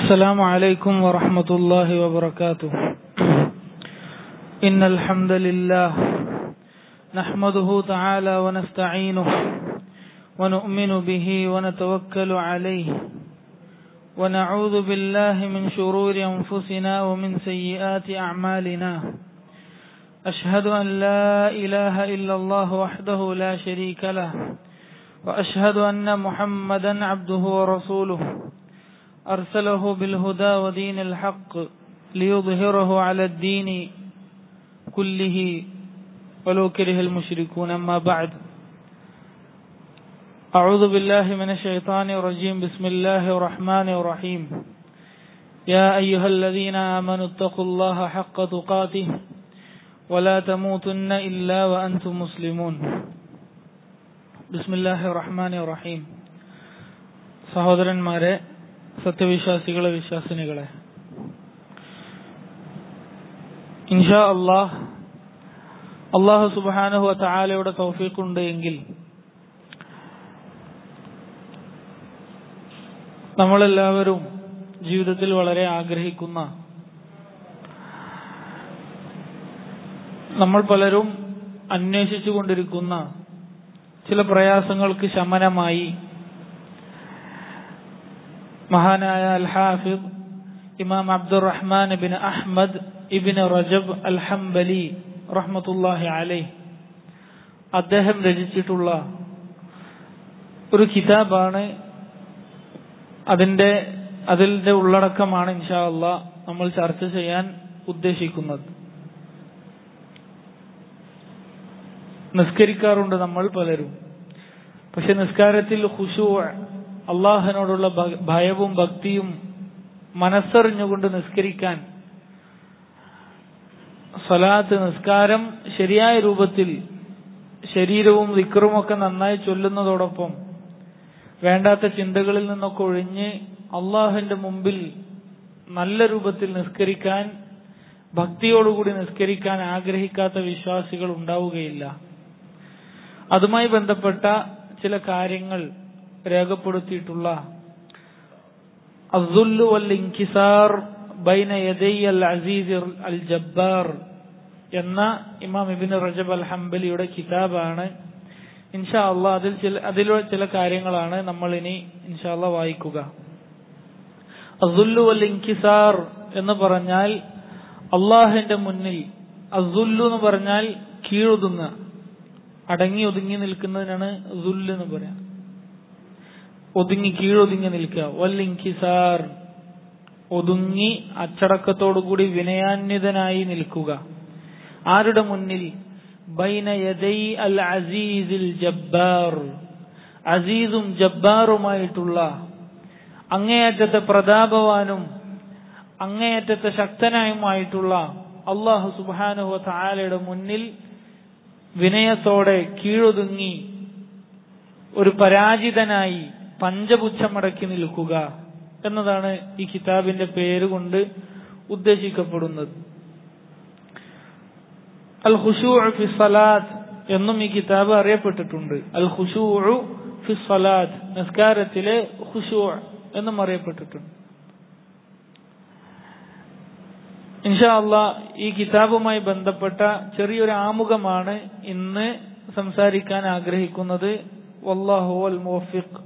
السلام عليكم ورحمة الله وبركاته إن الحمد لله نحمده تعالى ونستعينه ونؤمن به ونتوكل عليه ونعوذ بالله من شرور أنفسنا ومن سيئات أعمالنا أشهد أن لا إله إلا الله وحده لا شريك له وأشهد أن محمدا عبده ورسوله أرسله بالهدى ودين الحق ليظهره على الدين كله ولو كره المشركون أما بعد أعوذ بالله من الشيطان الرجيم بسم الله الرحمن الرحيم يا أيها الذين آمنوا اتقوا الله حق تقاته ولا تموتن إلا وأنتم مسلمون بسم الله الرحمن الرحيم സഹോദരന്മാരെ സത്യവിശ്വാസികളെ വിശ്വാസിനികളെ ഇൻഷാ അള്ളാഹ് അള്ളാഹു സുബാനുഹു താലയുടെ തൗഫീഖുണ്ട് എങ്കിൽ നമ്മളെല്ലാവരും ജീവിതത്തിൽ വളരെ ആഗ്രഹിക്കുന്ന നമ്മൾ പലരും അന്വേഷിച്ചു കൊണ്ടിരിക്കുന്ന ചില പ്രയാസങ്ങൾക്ക് ശമനമായി മഹാനായ അൽ ഹാഫിദ് ഇമാം Abdurrahman bin Ahmad ibn Rajab al Hanbali റഹ്മത്തുല്ലാഹി അലൈ അദ്ദേഹം രചിച്ചിട്ടുള്ള ഒരു കിതാബാണ് അതിന്റെ അതിന്റെ ഉള്ളടക്കമാണ് ഇൻഷാ അള്ളാ നമ്മൾ ചർച്ച ചെയ്യാൻ ഉദ്ദേശിക്കുന്നത് നിസ്കരിക്കാറുണ്ട് നമ്മൾ പലരും പക്ഷെ നിസ്കാരത്തിൽ ഖുശൂ അള്ളാഹിനോടുള്ള ഭയവും ഭക്തിയും മനസ്സറിഞ്ഞുകൊണ്ട് നിസ്കരിക്കാൻ സ്വലാത്ത് നിസ്കാരം ശരിയായ രൂപത്തിൽ ശരീരവും വിക്രമൊക്കെ നന്നായി ചൊല്ലുന്നതോടൊപ്പം വേണ്ടാത്ത ചിന്തകളിൽ നിന്നൊക്കെ ഒഴിഞ്ഞ് അള്ളാഹുവിന്റെ മുമ്പിൽ നല്ല രൂപത്തിൽ നിസ്കരിക്കാൻ ഭക്തിയോടുകൂടി നിസ്കരിക്കാൻ ആഗ്രഹിക്കാത്ത വിശ്വാസികൾ ഉണ്ടാവുകയില്ല അതുമായി ബന്ധപ്പെട്ട ചില കാര്യങ്ങൾ രേഖപ്പെടുത്തിയിട്ടുള്ള അസുല്ലു വൽ ഇൻകിസാർ ബൈന യദൈ അൽ അസീസ് അൽ ജബ്ബാർ എന്ന ഇമാം ഇബിൻ റജബ് അൽ ഹംബലിയുടെ കിതാബാണ് ഇൻഷാ അള്ളാ അതിൽ ചില അതിലുള്ള ചില കാര്യങ്ങളാണ് നമ്മൾ ഇനി ഇൻഷാ അള്ളാ വായിക്കുക അസുല്ലു വൽ ഇൻകിസാർ എന്ന് പറഞ്ഞാൽ അള്ളാഹിന്റെ മുന്നിൽ അസുല്ലു എന്ന് പറഞ്ഞാൽ കീഴൊതുങ്ങുക അടങ്ങി ഒതുങ്ങി നിൽക്കുന്നതിനാണ് സുല്ല് എന്ന് പറയാം ഒതുങ്ങി കീഴൊതുങ്ങി നിൽക്കുക വല്ലിൻകിസാർ ഒതുങ്ങി അച്ചടക്കത്തോടുകൂടി വിനയാന്വിതനായി നിൽക്കുക ആരുടെ മുന്നിൽ ബൈന യദൈ അൽ അസീസിൽ ജബ്ബാർ അസീസും ജബ്ബാറുമായിട്ടുള്ള അങ്ങേയറ്റത്തെ പ്രതാപവാനും അങ്ങേയറ്റത്തെ ശക്തനായുമായിട്ടുള്ള അള്ളാഹു സുബാനുഹ താലയുടെ മുന്നിൽ വിനയത്തോടെ കീഴൊതുങ്ങി ഒരു പരാജിതനായി പഞ്ചപുച്ഛമടക്കി നിൽക്കുക എന്നതാണ് ഈ കിതാബിന്റെ പേരുകൊണ്ട് ഉദ്ദേശിക്കപ്പെടുന്നത് അൽ ഖുഷൂ ഫി സലാത്ത് എന്നും ഈ കിതാബ് അറിയപ്പെട്ടിട്ടുണ്ട് അൽ ഖുഷൂ ഫി സലാത്ത് നിസ്കാരത്തിലെ ഖുഷൂ എന്നും അറിയപ്പെട്ടിട്ടുണ്ട് ഇൻഷാ അള്ളാ ഈ കിതാബുമായി ബന്ധപ്പെട്ട ചെറിയൊരു ആമുഖമാണ് ഇന്ന് സംസാരിക്കാൻ ആഗ്രഹിക്കുന്നത് വല്ലാഹു അൽ മുവഫിഖ്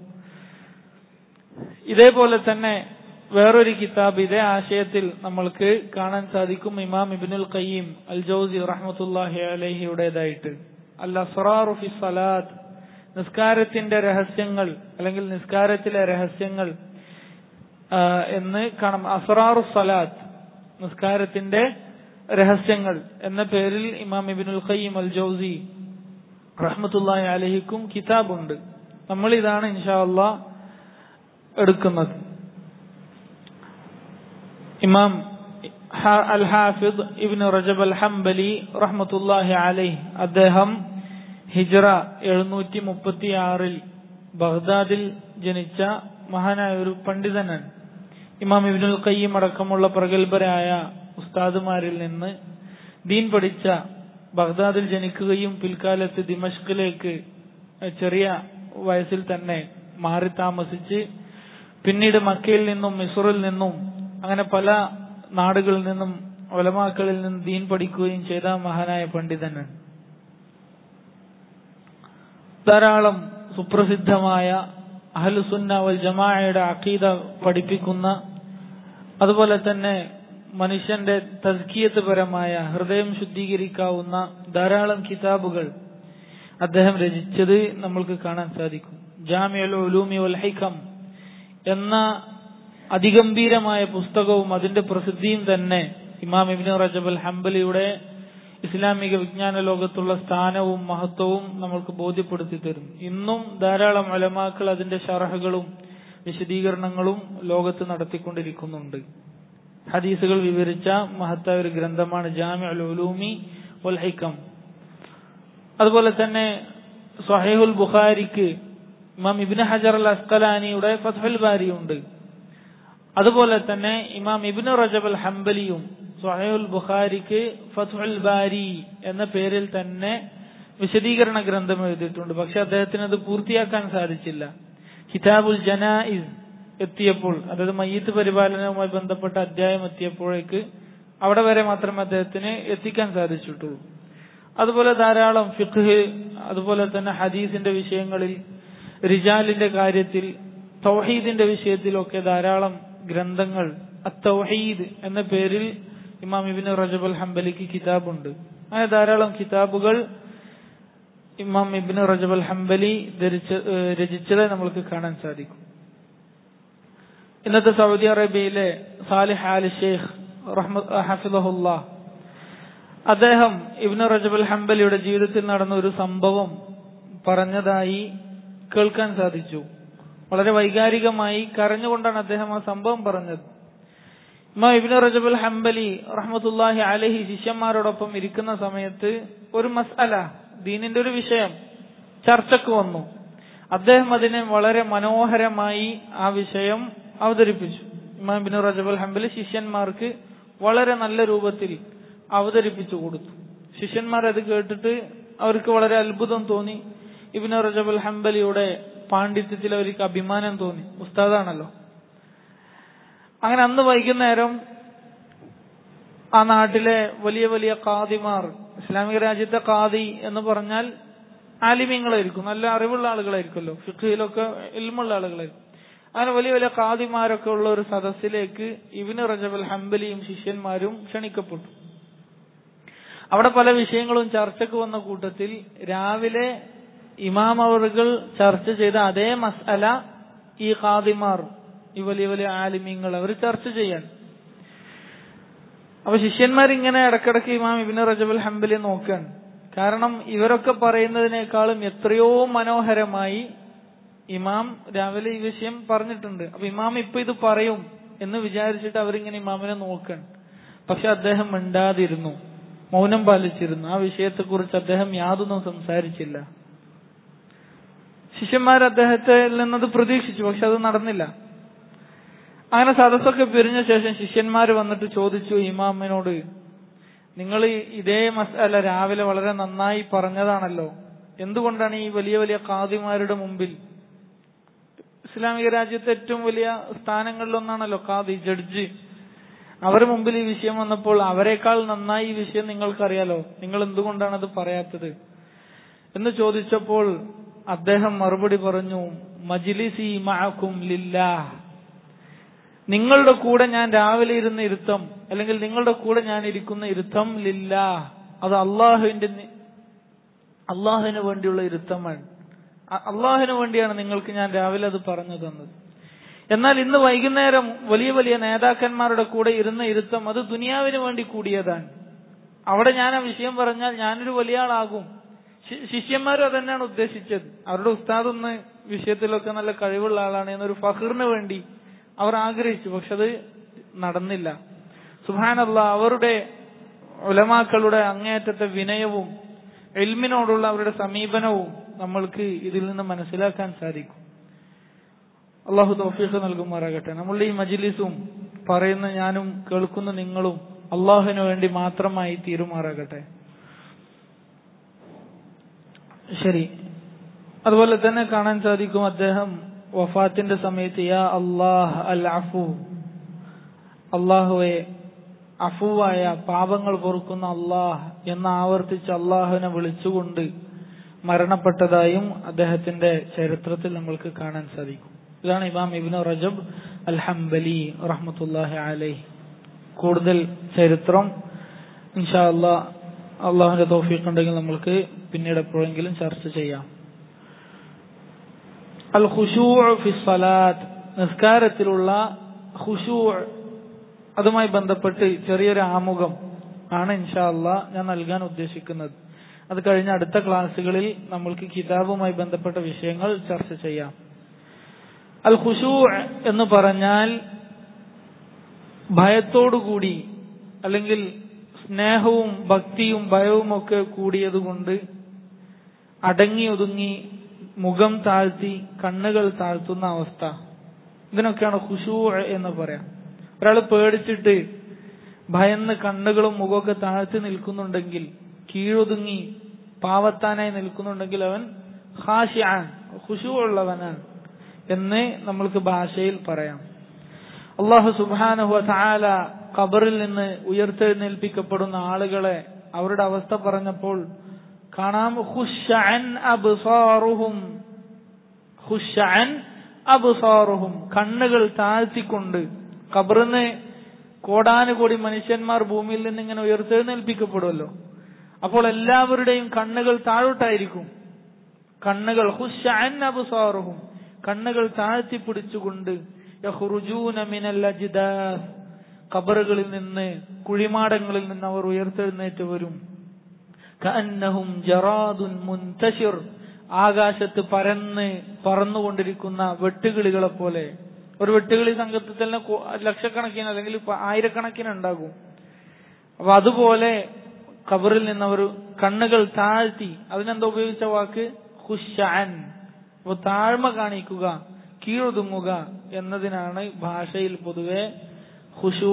ഇതേപോലെ തന്നെ വേറൊരു കിതാബ് ഇതേ ആശയത്തിൽ നമ്മൾക്ക് കാണാൻ സാധിക്കും ഇമാം ഇബിനുൽ ഖയ്യീം അൽ ജൗസി റഹ്മത്തുല്ലാഹി അലഹിയുടേതായിട്ട് അൽ അസ്റാറു ഫി സലാത്ത് നിസ്കാരത്തിന്റെ രഹസ്യങ്ങൾ അല്ലെങ്കിൽ നിസ്കാരത്തിലെ രഹസ്യങ്ങൾ എന്ന് കാണാം അസ്റാറു സലാത്ത് നിസ്കാരത്തിന്റെ രഹസ്യങ്ങൾ എന്ന പേരിൽ ഇമാം ഇബിനുൽ ഖയ്യിം അൽ ജൗസി റഹ്മത്തുല്ലാഹി അലഹിക്കും കിതാബുണ്ട് നമ്മൾ ഇതാണ് ഇൻഷാ അള്ളാ എടുക്കുന്നത് ഇമാം അൽ ഹാഫിദ് ഇബ്നു റജബ് അൽ ഹംബലി റഹ്മത്തുല്ലാഹി അലൈഹ് അദ്ദേഹം ഹിജ്റ എഴുന്നൂറ്റി മുപ്പത്തി ആറിൽ ബഗ്ദാദിൽ ജനിച്ച മഹാനായ ഒരു പണ്ഡിതനാണ് ഇമാം ഇബ്നുൽ ഖയ്യിം അടക്കമുള്ള പ്രഗത്ഭരായ ഉസ്താദുമാരിൽ നിന്ന് ദീൻ പഠിച്ച ബഗ്ദാദിൽ ജനിക്കുകയും പിൽക്കാലത്ത് ദിമഷ്കിലേക്ക് ചെറിയ വയസ്സിൽ തന്നെ മാറി താമസിച്ച് പിന്നീട് മക്കയിൽ നിന്നും മിസുറിൽ നിന്നും അങ്ങനെ പല നാടുകളിൽ നിന്നും ഒലമാക്കളിൽ നിന്നും ദീൻ പഠിക്കുകയും ചെയ്ത മഹാനായ പണ്ഡിതനാണ് ധാരാളം സുപ്രസിദ്ധമായ അഹലുസുന്ന വൽ ജമാഅയുടെ അഖീദ പഠിപ്പിക്കുന്ന അതുപോലെ തന്നെ മനുഷ്യന്റെ തസ്കിയത്ത് പരമായ ഹൃദയം ശുദ്ധീകരിക്കാവുന്ന ധാരാളം കിതാബുകൾ അദ്ദേഹം രചിച്ചത് നമ്മൾക്ക് കാണാൻ സാധിക്കും ജാമിയൽ ഉലൂമി വൽ ഹൈക്കം എന്ന അതിഗംഭീരമായ പുസ്തകവും അതിന്റെ പ്രസിദ്ധിയും തന്നെ ഇമാം ഇബ്നു റജബ് അൽ ഹംബലിയുടെ ഇസ്ലാമിക വിജ്ഞാന ലോകത്തുള്ള സ്ഥാനവും മഹത്വവും നമ്മൾക്ക് ബോധ്യപ്പെടുത്തി തരും ഇന്നും ധാരാളം അലമാക്കൾ അതിന്റെ ഷറഹുകളും വിശദീകരണങ്ങളും ലോകത്ത് നടത്തിക്കൊണ്ടിരിക്കുന്നുണ്ട് ഹദീസുകൾ വിവരിച്ച മഹത്തായ ഒരു ഗ്രന്ഥമാണ് ജാമി അൽ ഉലൂമി വൽ ഹൈക്കം അതുപോലെ തന്നെ സഹീഹുൽ ബുഖാരിക്ക് ഇമാം ഇബ്നു ഹജർ അൽ അസ്കലാനിയുടെ ഫത്ഹുൽ ബാരി ഉണ്ട് അതുപോലെ തന്നെ ഇമാം ഇബ്നു റജബ് അൽ ഹംബലിയും സഹീഹുൽ ബുഖാരിക്ക് ഫത്ഹുൽ ബാരി എന്ന പേരിൽ തന്നെ വിശദീകരണ ഗ്രന്ഥം എഴുതിയിട്ടുണ്ട് പക്ഷെ അദ്ദേഹത്തിന് അത് പൂർത്തിയാക്കാൻ സാധിച്ചില്ല കിതാബുൽ ജനായിസ് എത്തിയപ്പോൾ അതായത് മയ്യത്ത് പരിപാലനവുമായി ബന്ധപ്പെട്ട അധ്യായം എത്തിയപ്പോഴേക്ക് അവിടെ വരെ മാത്രമേ അദ്ദേഹത്തിന് എത്തിക്കാൻ സാധിച്ചിട്ടുള്ളൂ അതുപോലെ ധാരാളം ഫിഖ് അതുപോലെ തന്നെ ഹദീസിന്റെ വിഷയങ്ങളിൽ റിജാലിന്റെ കാര്യത്തിൽ തൗഹീദിന്റെ വിഷയത്തിലൊക്കെ ധാരാളം ഗ്രന്ഥങ്ങൾ അത്തൗഹീദ് എന്ന പേരിൽ ഇമാം ഇബിന് റജബ് അൽ ഹംബലിക്ക് കിതാബുണ്ട് അങ്ങനെ ധാരാളം കിതാബുകൾ ഇമാം ഇബിന് റജബ് അൽ ഹംബലി ധരിച്ച രചിച്ചത് നമ്മൾക്ക് കാണാൻ സാധിക്കും ഇന്നത്തെ സൗദി അറേബ്യയിലെ സാലിഹ് ആൽ ഷെയ്ഖ് ഹഫിദഹുല്ല അദ്ദേഹം ഇബ്നു റജബ് അൽ ഹംബലിയുടെ ജീവിതത്തിൽ നടന്ന ഒരു സംഭവം പറഞ്ഞതായി കേൾക്കാൻ സാധിച്ചു വളരെ വൈകാരികമായി കരഞ്ഞുകൊണ്ടാണ് അദ്ദേഹം ആ സംഭവം പറഞ്ഞത് ഇമാം ഇബ്നു റജബ് അൽ ഹംബലി റഹ്മത്തുല്ലാഹി അലഹി ശിഷ്യന്മാരോടൊപ്പം ഇരിക്കുന്ന സമയത്ത് ഒരു മസ്അല ദീനിന്റെ ഒരു വിഷയം ചർച്ചക്ക് വന്നു അദ്ദേഹം അതിനെ വളരെ മനോഹരമായി ആ വിഷയം അവതരിപ്പിച്ചു ഇമാം ബിൻ റജബ് അൽ ഹംബലി ശിഷ്യന്മാർക്ക് വളരെ നല്ല രൂപത്തിൽ അവതരിപ്പിച്ചു കൊടുത്തു ശിഷ്യന്മാർ അത് കേട്ടിട്ട് അവർക്ക് വളരെ അത്ഭുതം തോന്നി ഇബിൻ റജബ് അൽ ഹംബലിയുടെ പാണ്ഡിത്യത്തിൽ അവർക്ക് അഭിമാനം തോന്നി ഉസ്താദാണല്ലോ അങ്ങനെ അന്ന് വൈകുന്നേരം ആ നാട്ടിലെ വലിയ വലിയ കാദിമാർ ഇസ്ലാമിക രാജ്യത്തെ കാദി എന്ന് പറഞ്ഞാൽ ആലിമ്യങ്ങളായിരിക്കും നല്ല അറിവുള്ള ആളുകളായിരിക്കുമല്ലോ ഫിഖിലൊക്കെ ഇൽമുള്ള ആളുകളായിരിക്കും അങ്ങനെ വലിയ വലിയ കാദിമാരൊക്കെ ഉള്ള ഒരു സദസ്സിലേക്ക് ഇബിന് റജബൽ ഹംബലിയും ശിഷ്യന്മാരും ക്ഷണിക്കപ്പെട്ടു അവിടെ പല വിഷയങ്ങളും ചർച്ചക്ക് വന്ന കൂട്ടത്തിൽ രാവിലെ ഇമാം അവറുകൾ ചർച്ച ചെയ്ത അതേ മസല ഈ ഖാദിമാർ ഈ വലിയ വലിയ ആലിമ്യങ്ങൾ അവർ ചർച്ച ചെയ്യാൻ അപ്പൊ ശിഷ്യന്മാർ ഇങ്ങനെ ഇടക്കിടക്ക് ഇമാം ഇബിന് റജബുൽ ഹംബലി നോക്കാൻ കാരണം ഇവരൊക്കെ പറയുന്നതിനേക്കാളും എത്രയോ മനോഹരമായി ഇമാം രാവിലെ ഈ വിഷയം പറഞ്ഞിട്ടുണ്ട് അപ്പൊ ഇമാം ഇപ്പൊ ഇത് പറയും എന്ന് വിചാരിച്ചിട്ട് അവരിങ്ങനെ ഇമാമിനെ നോക്കാൻ പക്ഷെ അദ്ദേഹം മിണ്ടാതിരുന്നു മൗനം പാലിച്ചിരുന്നു ആ വിഷയത്തെക്കുറിച്ച് അദ്ദേഹം യാതൊന്നും സംസാരിച്ചില്ല ശിഷ്യന്മാർ അദ്ദേഹത്തെ നിന്നത് പ്രതീക്ഷിച്ചു പക്ഷെ അത് നടന്നില്ല അങ്ങനെ സദസ്സൊക്കെ പിരിഞ്ഞ ശേഷം ശിഷ്യന്മാർ വന്നിട്ട് ചോദിച്ചു ഇമാമിനോട് നിങ്ങൾ ഇതേ മസാല രാവിലെ വളരെ നന്നായി പറഞ്ഞതാണല്ലോ എന്തുകൊണ്ടാണ് ഈ വലിയ വലിയ കാദിമാരുടെ മുമ്പിൽ ഇസ്ലാമിക രാജ്യത്തെ ഏറ്റവും വലിയ സ്ഥാനങ്ങളിലൊന്നാണല്ലോ കാദി ജഡ്ജി അവരുടെ മുമ്പിൽ ഈ വിഷയം വന്നപ്പോൾ അവരെക്കാൾ നന്നായി ഈ വിഷയം നിങ്ങൾക്കറിയാലോ നിങ്ങൾ എന്തുകൊണ്ടാണ് അത് പറയാത്തത് എന്ന് ചോദിച്ചപ്പോൾ അദ്ദേഹം മറുപടി പറഞ്ഞു മജിലിസി മഅക്കും ലില്ലാഹ് നിങ്ങളുടെ കൂടെ ഞാൻ രാവിലെ ഇരുന്ന ഇരുത്തം അല്ലെങ്കിൽ നിങ്ങളുടെ കൂടെ ഞാൻ ഇരിക്കുന്ന ഇരുത്തം ലില്ലാ അത് അള്ളാഹുവിന്റെ അള്ളാഹുവിന് വേണ്ടിയുള്ള ഇരുത്തമാണ് അള്ളാഹുവിന് വേണ്ടിയാണ് നിങ്ങൾക്ക് ഞാൻ രാവിലെ അത് പറഞ്ഞു തന്നത് എന്നാൽ ഇന്ന് വൈകുന്നേരം വലിയ വലിയ നേതാക്കന്മാരുടെ കൂടെ ഇരുന്ന ഇരുത്തം അത് ദുനിയാവിന് വേണ്ടി കൂടിയതാണ് അവിടെ ഞാൻ ആ വിഷയം പറഞ്ഞാൽ ഞാനൊരു വലിയ ആളാകും ശിഷ്യന്മാരും അതന്നെയാണ് ഉദ്ദേശിച്ചത് അവരുടെ ഉസ്താദ് ഒന്ന് വിഷയത്തിലൊക്കെ നല്ല കഴിവുള്ള ആളാണ് എന്നൊരു ഫഹറിന് വേണ്ടി അവർ ആഗ്രഹിച്ചു പക്ഷെ അത് നടന്നില്ല സുഹാനല്ല അവരുടെ ഉലമാക്കളുടെ അങ്ങേയറ്റത്തെ വിനയവും എൽമിനോടുള്ള അവരുടെ സമീപനവും നമ്മൾക്ക് ഇതിൽ നിന്ന് മനസ്സിലാക്കാൻ സാധിക്കും അള്ളാഹു തൗഫീഖ് നൽകുമാറാകട്ടെ നമ്മളുടെ ഈ മജിലിസും പറയുന്ന ഞാനും കേൾക്കുന്ന നിങ്ങളും അള്ളാഹുവിന് വേണ്ടി മാത്രമായി തീരുമാറാകട്ടെ ശരി അതുപോലെ തന്നെ കാണാൻ സാധിക്കും അദ്ദേഹം വഫാത്തിന്റെ സമയത്ത് യാ അള്ളാഹ് അൽ അഫു അള്ളാഹുവെ അഫുവായ പാപങ്ങൾ പൊറുക്കുന്ന അള്ളാഹ് എന്ന് ആവർത്തിച്ച് അള്ളാഹുവിനെ വിളിച്ചുകൊണ്ട് മരണപ്പെട്ടതായും അദ്ദേഹത്തിന്റെ ചരിത്രത്തിൽ നമ്മൾക്ക് കാണാൻ സാധിക്കും ഇതാണ് ഇമാം ഇബ്നു റജബ് അൽ ഹംബലി റഹ്മത്തുല്ലാഹി അലൈഹി കൂടുതൽ ചരിത്രം ഇൻഷാ അല്ലാ അള്ളാഹുവിന്റെ തോഫീഖ് ഉണ്ടെങ്കിൽ നമ്മൾക്ക് പിന്നീട് എപ്പോഴെങ്കിലും ചർച്ച ചെയ്യാം അൽ ഖുശൂ ഫി സലാത്ത് നിസ്കാരത്തിലുള്ള ഖുശൂ അതുമായി ബന്ധപ്പെട്ട് ചെറിയൊരു ആമുഖം ആണ് ഇൻഷാ അല്ലാ ഞാൻ നൽകാൻ ഉദ്ദേശിക്കുന്നത് അത് കഴിഞ്ഞ അടുത്ത ക്ലാസ്സുകളിൽ നമ്മൾക്ക് കിതാബുമായി ബന്ധപ്പെട്ട വിഷയങ്ങൾ ചർച്ച ചെയ്യാം അൽ ഖുശൂ എന്ന് പറഞ്ഞാൽ ഭയത്തോടുകൂടി അല്ലെങ്കിൽ സ്നേഹവും ഭക്തിയും ഭയവും ഒക്കെ കൂടിയതുകൊണ്ട് അടങ്ങി ഒതുങ്ങി മുഖം താഴ്ത്തി കണ്ണുകൾ താഴ്ത്തുന്ന അവസ്ഥ ഇതിനൊക്കെയാണ് ഖുശൂ എന്ന് പറയാം ഒരാൾ പേടിച്ചിട്ട് ഭയന്ന് കണ്ണുകളും മുഖമൊക്കെ താഴ്ത്തി നിൽക്കുന്നുണ്ടെങ്കിൽ കീഴൊതുങ്ങി പാവത്താനായി നിൽക്കുന്നുണ്ടെങ്കിൽ അവൻ ഹാഷിയാൻ ഖുശൂ ഉള്ളവനാണ് എന്ന് നമ്മൾക്ക് ഭാഷയിൽ പറയാം അള്ളാഹു സുബാനുഹു താല ഖബറിൽ നിന്ന് ഉയർത്തെഴുന്നേൽപ്പിക്കപ്പെടുന്ന ആളുകളെ അവരുടെ അവസ്ഥ പറഞ്ഞപ്പോൾ കാണാം ഖുശ്അൻ അബ്സാറുഹും ഖുശ്അൻ അബ്സാറുഹും കണ്ണുകൾ താഴ്ത്തിക്കൊണ്ട് ഖബറിന്ന് കോടാനുകോടി മനുഷ്യന്മാർ ഭൂമിയിൽ നിന്ന് ഇങ്ങനെ ഉയർത്തെഴുന്നേൽപ്പിക്കപ്പെടുമല്ലോ അപ്പോൾ എല്ലാവരുടെയും കണ്ണുകൾ താഴോട്ടായിരിക്കും കണ്ണുകൾ ഖുശ്അൻ അബ്സാറുഹും കണ്ണുകൾ താഴ്ത്തി പിടിച്ചുകൊണ്ട് യഖ്റുജൂന മിനൽ അജ്ദാസ് ഖബറുകളിൽ നിന്ന് കുഴിമാടങ്ങളിൽ നിന്ന് അവർ ഉയർത്തെഴുന്നേറ്റ് വരും കഅന്നഹും ജറാദുൻ മുൻതശിർ ആകാശത്ത് പരന്ന് പറന്നുകൊണ്ടിരിക്കുന്ന വെട്ടുകിളികളെ പോലെ ഒരു വെട്ടുകിളി സംഘത്തിൽ തന്നെ ലക്ഷക്കണക്കിന് അല്ലെങ്കിൽ ആയിരക്കണക്കിന് ഉണ്ടാകും അപ്പൊ അതുപോലെ ഖബറിൽ നിന്ന് അവർ കണ്ണുകൾ താഴ്ത്തി അതിനെന്താ ഉപയോഗിച്ച വാക്ക് ഖുശാൻ അപ്പൊ താഴ്മ കാണിക്കുക കീഴൊതുങ്ങുക എന്നതിനാണ് ഭാഷയിൽ പൊതുവെ ഖുശൂ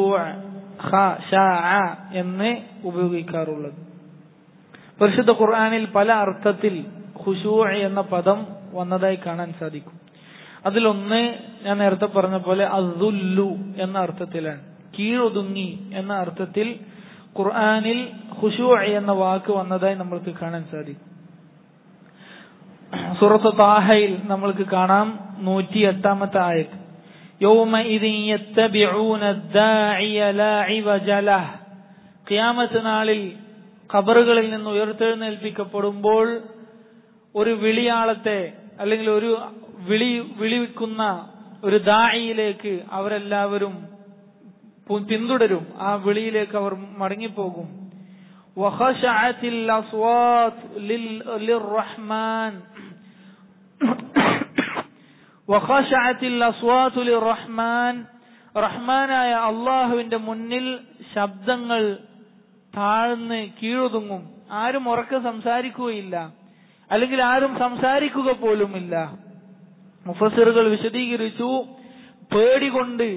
എന്ന് ഉപയോഗിക്കാറുള്ളത് പരിശുദ്ധ ഖുർആാനിൽ പല അർത്ഥത്തിൽ ഖുശൂ എന്ന പദം വന്നതായി കാണാൻ സാധിക്കും അതിലൊന്ന് ഞാൻ നേരത്തെ പറഞ്ഞ പോലെ അസുല്ലു എന്ന അർത്ഥത്തിലാണ് കീഴൊതുങ്ങി എന്ന അർത്ഥത്തിൽ ഖുർആാനിൽ ഖുശൂ എന്ന വാക്ക് വന്നതായി നമ്മൾക്ക് കാണാൻ സാധിക്കും സുറത്ത് താഹയിൽ നമ്മൾക്ക് കാണാം നൂറ്റി എട്ടാമത്തെ ആയത് ഖിയാമത്ത് നാളിൽ ഖബറുകളിൽ നിന്ന് ഉയർത്തെഴുന്നേൽപ്പിക്കപ്പെടുമ്പോൾ ഒരു വിളിയാളത്തെ അല്ലെങ്കിൽ ഒരു വിളി വിളിക്കുന്ന ഒരു ദായിലേക്ക് അവരെല്ലാവരും പിന്തുടരും ആ വിളിയിലേക്ക് അവർ മടങ്ങിപ്പോകും وخشعت الأصوات للرحمن وخشعت الأصوات للرحمن റഹ്മാനായ അള്ളാഹുവിന്റെ മുന്നിൽ ശബ്ദങ്ങൾ താഴ്ന്ന് കീഴൊതുങ്ങും ആരും ഉറക്കെ സംസാരിക്കുകയില്ല അല്ലെങ്കിൽ ആരും സംസാരിക്കുക പോലുമില്ല മുഫസിറുകൾ വിശദീകരിച്ചു പേടികൊണ്ട്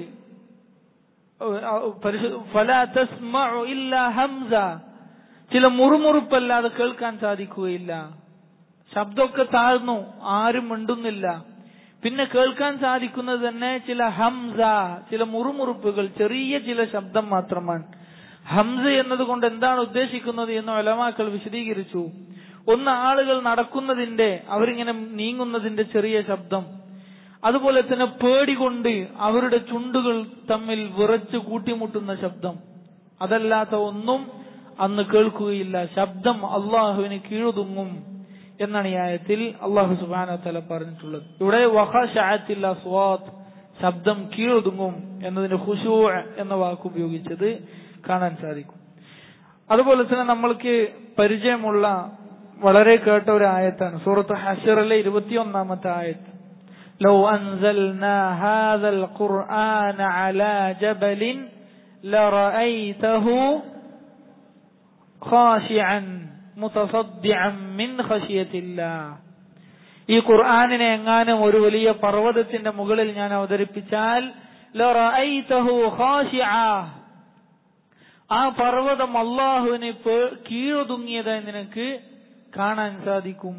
ഹംസ ചില മുറുമുറുപ്പല്ലാതെ കേൾക്കാൻ സാധിക്കുകയില്ല ശബ്ദമൊക്കെ താഴ്ന്നു ആരും മിണ്ടുന്നില്ല പിന്നെ കേൾക്കാൻ സാധിക്കുന്നത് തന്നെ ചില ഹംസ ചില മുറുമുറുപ്പുകൾ ചെറിയ ചില ശബ്ദം മാത്രമാണ് ഹംസ എന്നതുകൊണ്ട് എന്താണ് ഉദ്ദേശിക്കുന്നത് എന്ന് ഒലമാക്കൾ വിശദീകരിച്ചു ഒന്ന് ആളുകൾ നടക്കുന്നതിന്റെ അവരിങ്ങനെ നീങ്ങുന്നതിന്റെ ചെറിയ ശബ്ദം അതുപോലെ തന്നെ പേടി കൊണ്ട് അവരുടെ ചുണ്ടുകൾ തമ്മിൽ വിറച്ച് കൂട്ടിമുട്ടുന്ന ശബ്ദം അതല്ലാത്ത ഒന്നും അന്ന് കേൾക്കുകയില്ല ശബ്ദം അള്ളാഹുവിന് കീഴുതുങ്ങും എന്നാണ് ഈ ആയത്തിൽ അള്ളാഹു സുബാന തല പറഞ്ഞിട്ടുള്ളത് ഇവിടെ വഹഷാത്തില്ല സ്വാത്ത് ശബ്ദം കീഴൊതുങ്ങും എന്നതിന് ഹുഷൂ എന്ന വാക്ക് ഉപയോഗിച്ചത് കാണാൻ സാധിക്കും അതുപോലെ തന്നെ നമ്മൾക്ക് പരിചയമുള്ള വളരെ കേട്ട ഒരു ആയത്താണ് സൂറത്ത് ഹഷറിലെ ഇരുപത്തിയൊന്നാമത്തെ ആയത്ത് لو أنزلنا هذا القرآن على جبل لرأيته خاشعا متصدعا من خشية الله ഈ ഖുർആാനിനെ എങ്ങാനും ഒരു വലിയ പർവ്വതത്തിന്റെ മുകളിൽ ഞാൻ അവതരിപ്പിച്ചാൽ ആ പർവ്വതം അള്ളാഹുവിന് കീഴൊതുങ്ങിയതായി നിനക്ക് കാണാൻ സാധിക്കും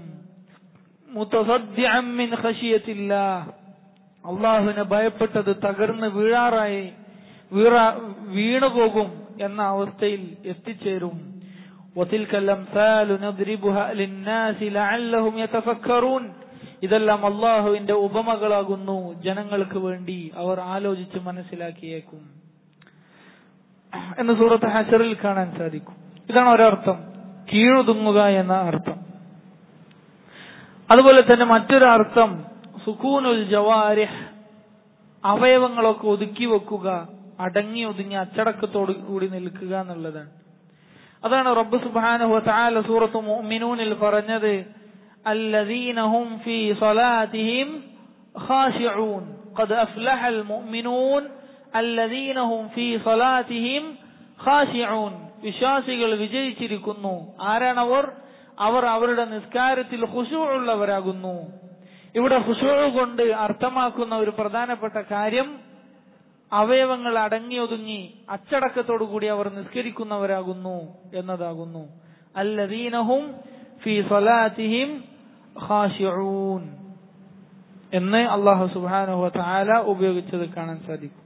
അള്ളാഹുവിനെ ഭയപ്പെട്ടത് തകർന്ന് വീഴാറായി വീറ വീണുപോകും എന്ന അവസ്ഥയിൽ എത്തിച്ചേരും وتلك الأمثال نضربها للناس لعلهم يتفكرون ഇതെല്ലാം അള്ളാഹുവിന്റെ ഉപമകളാകുന്നു ജനങ്ങൾക്ക് വേണ്ടി അവർ ആലോചിച്ച് മനസ്സിലാക്കിയേക്കും എന്ന് സൂറത്ത് ഹസറിൽ കാണാൻ സാധിക്കും ഇതാണ് ഒരർത്ഥം കീഴുതുങ്ങുക എന്ന അർത്ഥം അതുപോലെ തന്നെ മറ്റൊരു അർത്ഥം സുക്കൂനുൽ ജവാരിഹ് അവയവങ്ങളൊക്കെ ഒതുക്കി വെക്കുക അടങ്ങി ഒതുങ്ങി അച്ചടക്കത്തോടു കൂടി നിൽക്കുക എന്നുള്ളതാണ് അതാണ് റബ്ബ് സുബ്ഹാനഹു വതആല സൂറത്ത് മുഅ്മിനൂനിൽ പറഞ്ഞത് അല്ലദീനഹും ഫീ സ്വലാത്തിഹിം ഖാശിഊൻ ഖദ് അഫ്ലഹൽ മുഅ്മിനൂൻ അല്ലദീനഹും ഫീ സ്വലാത്തിഹിം ഖാശിഊൻ വിശ്വാസികൾ വിജയിച്ചിരിക്കുന്നു ആരാണവർ അവർ അവരുടെ നിസ്കാരത്തിൽ ഖുശൂ ഉള്ളവരാകുന്നു ഇവിടെ ഖുശൂ കൊണ്ട് അർത്ഥമാക്കുന്ന ഒരു പ്രധാനപ്പെട്ട കാര്യം അവയവങ്ങൾ അടങ്ങിയൊതുങ്ങി അച്ചടക്കത്തോടു കൂടി അവർ നിസ്കരിക്കുന്നവരാകുന്നു എന്നതാകുന്നു അല്ലദീനഹും ഫീ സ്വലാത്തിഹിം ഖാശിഊൻ എന്ന് അള്ളാഹു സുബ്ഹാനഹു വതആല ഉപയോഗിച്ചത് കാണാൻ സാധിക്കും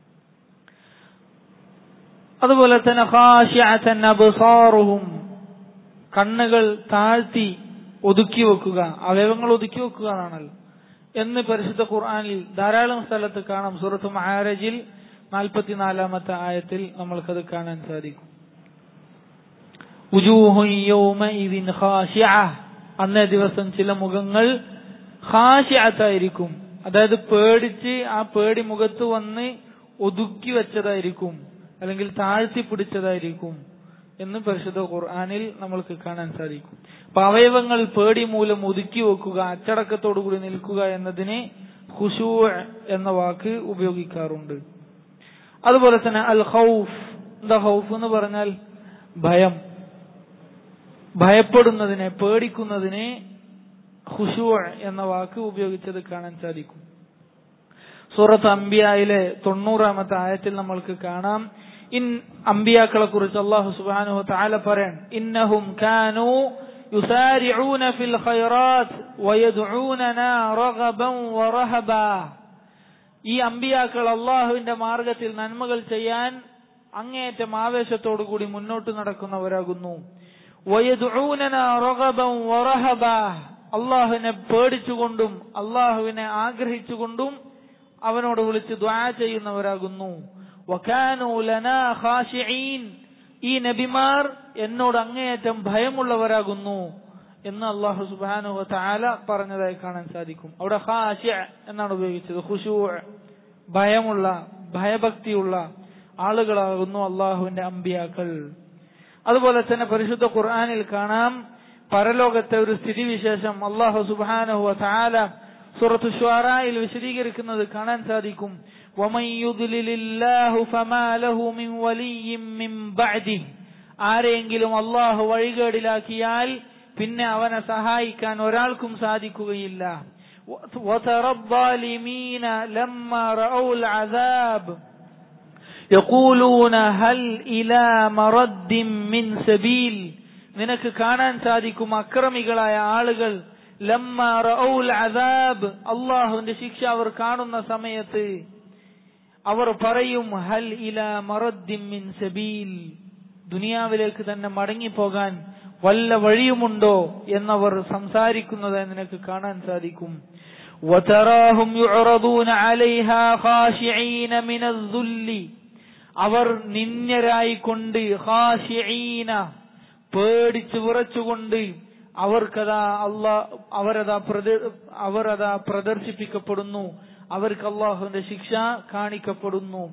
അതുപോലെ തന്നെ ഖാശിഅതൻ അബ്സാറുഹും കണ്ണുകൾ താഴ്ത്തി ഒതുക്കി വെക്കുക അവയവങ്ങൾ ഒതുക്കി വെക്കുക എന്നാണല്ലോ എന്ന് പരിശുദ്ധ ഖുർആനിൽ ധാരാളം സ്ഥലത്ത് കാണാം സൂറത്ത് മഹാരജിൽ നാൽപ്പത്തിനാലാമത്തെ ആയത്തിൽ നമ്മൾക്കത് കാണാൻ സാധിക്കും അന്നേ ദിവസം ചില മുഖങ്ങൾ ഹാഷിയാത്തായിരിക്കും അതായത് പേടിച്ച് ആ പേടി മുഖത്ത് വന്ന് ഒതുക്കി വെച്ചതായിരിക്കും അല്ലെങ്കിൽ താഴ്ത്തി പിടിച്ചതായിരിക്കും എന്ന് പരിശുദ്ധ ഖുർആാനിൽ നമ്മൾക്ക് കാണാൻ സാധിക്കും അപ്പൊ അവയവങ്ങൾ പേടി മൂലം ഒതുക്കി വെക്കുക അച്ചടക്കത്തോടുകൂടി നിൽക്കുക എന്നതിന് ഖുശൂ എന്ന വാക്ക് ഉപയോഗിക്കാറുണ്ട് അതുപോലെ തന്നെ അൽ ഹൗഫ് എന്താ ഹൗഫ് എന്ന് പറഞ്ഞാൽ ഭയം ഭയപ്പെടുന്നതിനെ പേടിക്കുന്നതിനെ ഖുശൂ എന്ന വാക്ക് ഉപയോഗിച്ചത് കാണാൻ സാധിക്കും സൂറത്ത് അംബിയയിലെ തൊണ്ണൂറാമത്തെ ആയത്തിൽ നമ്മൾക്ക് കാണാം ഇൻ അംബിയാക്കളെ കുറിച്ച് അള്ളാഹു സുബാനു താല പറയാൻ ഇന്നഹും കാനു يسارعون في الخيرات ويدعوننا رغبا ورهبا ഈ അമ്പിയാക്കൾ അള്ളാഹുവിന്റെ മാർഗത്തിൽ നന്മകൾ ചെയ്യാൻ അങ്ങേയറ്റം ആവേശത്തോടു കൂടി മുന്നോട്ട് നടക്കുന്നവരാകുന്നു അള്ളാഹുവിനെ പേടിച്ചുകൊണ്ടും അള്ളാഹുവിനെ ആഗ്രഹിച്ചുകൊണ്ടും അവനോട് വിളിച്ച് ദ്വാ ചെയ്യുന്നവരാകുന്നു ഈ നബിമാർ എന്നോട് അങ്ങേയറ്റം ഭയമുള്ളവരാകുന്നു എന്ന് അള്ളാഹു സുബാനു താല പറഞ്ഞതായി കാണാൻ സാധിക്കും അവിടെ ഹാഷ്യ എന്നാണ് ഉപയോഗിച്ചത് ഖുശൂ ഭയമുള്ള ഭയഭക്തിയുള്ള ആളുകളാകുന്നു അള്ളാഹുവിന്റെ അമ്പിയാക്കൾ അതുപോലെ തന്നെ പരിശുദ്ധ ഖുർആാനിൽ കാണാം പരലോകത്തെ ഒരു സ്ഥിതിവിശേഷം അള്ളാഹു സുബാനഹു താല സുറത്തു ഷ്വാറായിൽ വിശദീകരിക്കുന്നത് കാണാൻ സാധിക്കും ومن يضلل الله فما له من ولي من بعده ആരെങ്കിലും അള്ളാഹു വഴികേടിലാക്കിയാൽ പിന്നെ അവനെ സഹായിക്കാൻ ഒരാൾക്കും സാധിക്കുകയില്ല وترى الظالمين لما رأوا العذاب يقولون هل إلى مرد من سبيل നിനക്ക് കാണാൻ സാധിക്കും അക്രമികളായ ആളുകൾ ലമ്മ റഔൽ അദാബ് അള്ളാഹുവിന്റെ ശിക്ഷ അവർ കാണുന്ന സമയത്ത് അവർ പറയും ഹൽ ഇല മറദ്ദിൻ മിൻ സബീൽ ദുനിയാവിലേക്ക് തന്നെ മടങ്ങിപ്പോകാൻ വല്ല വഴിയുമുണ്ടോ എന്നവർ സംസാരിക്കുന്നത് നിനക്ക് കാണാൻ സാധിക്കും وتراهم يعرضون عليها خاشعين من الذل അവർ നിന്യരായിക്കൊണ്ട് ഖാശിഈന പേടിച്ചു വിറച്ചുകൊണ്ട് അവർക്കതാ അള്ളാ അവരതാ അവരതാ പ്രദർശിപ്പിക്കപ്പെടുന്നു അവർക്ക് അള്ളാഹുവിന്റെ ശിക്ഷ കാണിക്കപ്പെടുന്നു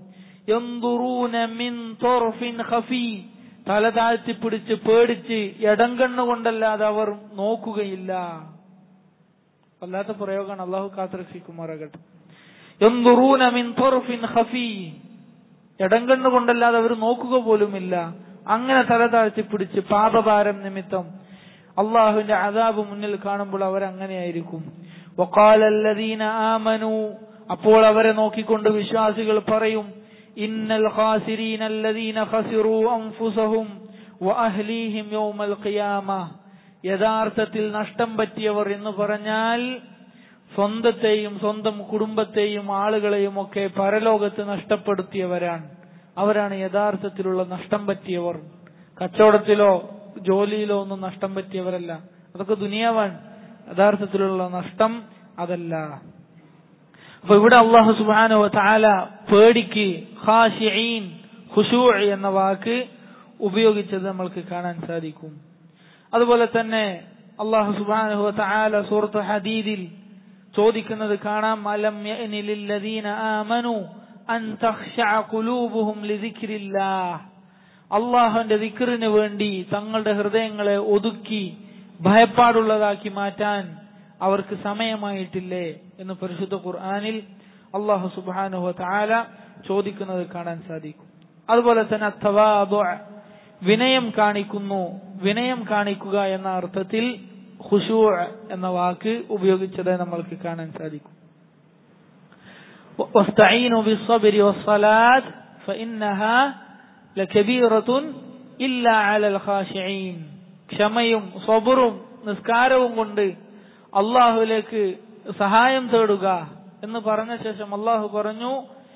തല താഴ്ത്തി പിടിച്ച് പേടിച്ച് ഇടം കണ്ണുകൊണ്ടല്ലാതെ അവർ നോക്കുകയില്ല വല്ലാത്ത പ്രയോഗമാണ് അള്ളാഹു കാത്തിരക്ഷിക്കുമാറാകട്ടെ എന്തുറൂന മിൻ തൊർഫിൻ ഹഫീ ഇടം കണ്ണുകൊണ്ടല്ലാതെ അവർ നോക്കുക പോലുമില്ല അങ്ങനെ തല താഴ്ത്തി പിടിച്ച് പാപഭാരം നിമിത്തം അള്ളാഹുവിന്റെ അതാബ് മുന്നിൽ കാണുമ്പോൾ അവർ അങ്ങനെയായിരിക്കും വക്കാലല്ലദീന ആമനു അപ്പോൾ അവരെ നോക്കിക്കൊണ്ട് വിശ്വാസികൾ പറയും ഇന്നൽ ഖാസിരീന അല്ലദീന ഖസിറു അൻഫുസഹും വഅഹ്ലീഹിം യൗമൽ ഖിയാമ യഥാർത്ഥത്തിൽ നഷ്ടം പറ്റിയവർ എന്ന് പറഞ്ഞാൽ സ്വന്തത്തെയും സ്വന്തം കുടുംബത്തെയും ആളുകളെയും ഒക്കെ പരലോകത്ത് നഷ്ടപ്പെടുത്തിയവരാണ് അവരാണ് യഥാർത്ഥത്തിലുള്ള നഷ്ടം പറ്റിയവർ കച്ചവടത്തിലോ ജോലിയിലോ ഒന്നും നഷ്ടം പറ്റിയവരല്ല അതൊക്കെ ദുനിയാവാണ് യഥാർത്ഥത്തിലുള്ള നഷ്ടം അതല്ല അപ്പൊ ഇവിടെ അള്ളാഹു സുബാനോ താല പേടിക്ക് ഖാഷിഈൻ ഖുശൂ എന്ന വാക്ക് ഉപയോഗിച്ചത് നമ്മൾക്ക് കാണാൻ സാധിക്കും അതുപോലെ തന്നെ അള്ളാഹു സുബാനഹു താല സൂറത്ത് ഹദീദിൽ ചോദിക്കുന്നത് കാണാം അലം യഅനി ലില്ലദീന ആമനു അൻ തഖ്ശഅ ഖുലൂബുഹും ലിദിക്രില്ലാഹ് അള്ളാഹുവിന്റെ ദിക്റിന് വേണ്ടി തങ്ങളുടെ ഹൃദയങ്ങളെ ഒതുക്കി ഭയപ്പാടുള്ളതാക്കി മാറ്റാൻ അവർക്ക് സമയമായിട്ടില്ലേ എന്ന് പരിശുദ്ധ ഖുർആനിൽ അള്ളാഹു സുബാനുഹു താല ചോദിക്കുന്നത് കാണാൻ സാധിക്കും അതുപോലെ തന്നെ അത്തവാദു വിനയം കാണിക്കുന്നു വിനയം കാണിക്കുക എന്ന അർത്ഥത്തിൽ ഖുശൂ എന്ന വാക്ക് ഉപയോഗിച്ചത് നമ്മൾക്ക് കാണാൻ സാധിക്കും واستعينوا بالصبر والصلاة فإنها لكبيرة إلا على الخاشعين ക്ഷമയും സ്വബറും നിസ്കാരവും കൊണ്ട് അള്ളാഹുലേക്ക് സഹായം തേടുക എന്ന് പറഞ്ഞ ശേഷം അള്ളാഹു പറഞ്ഞു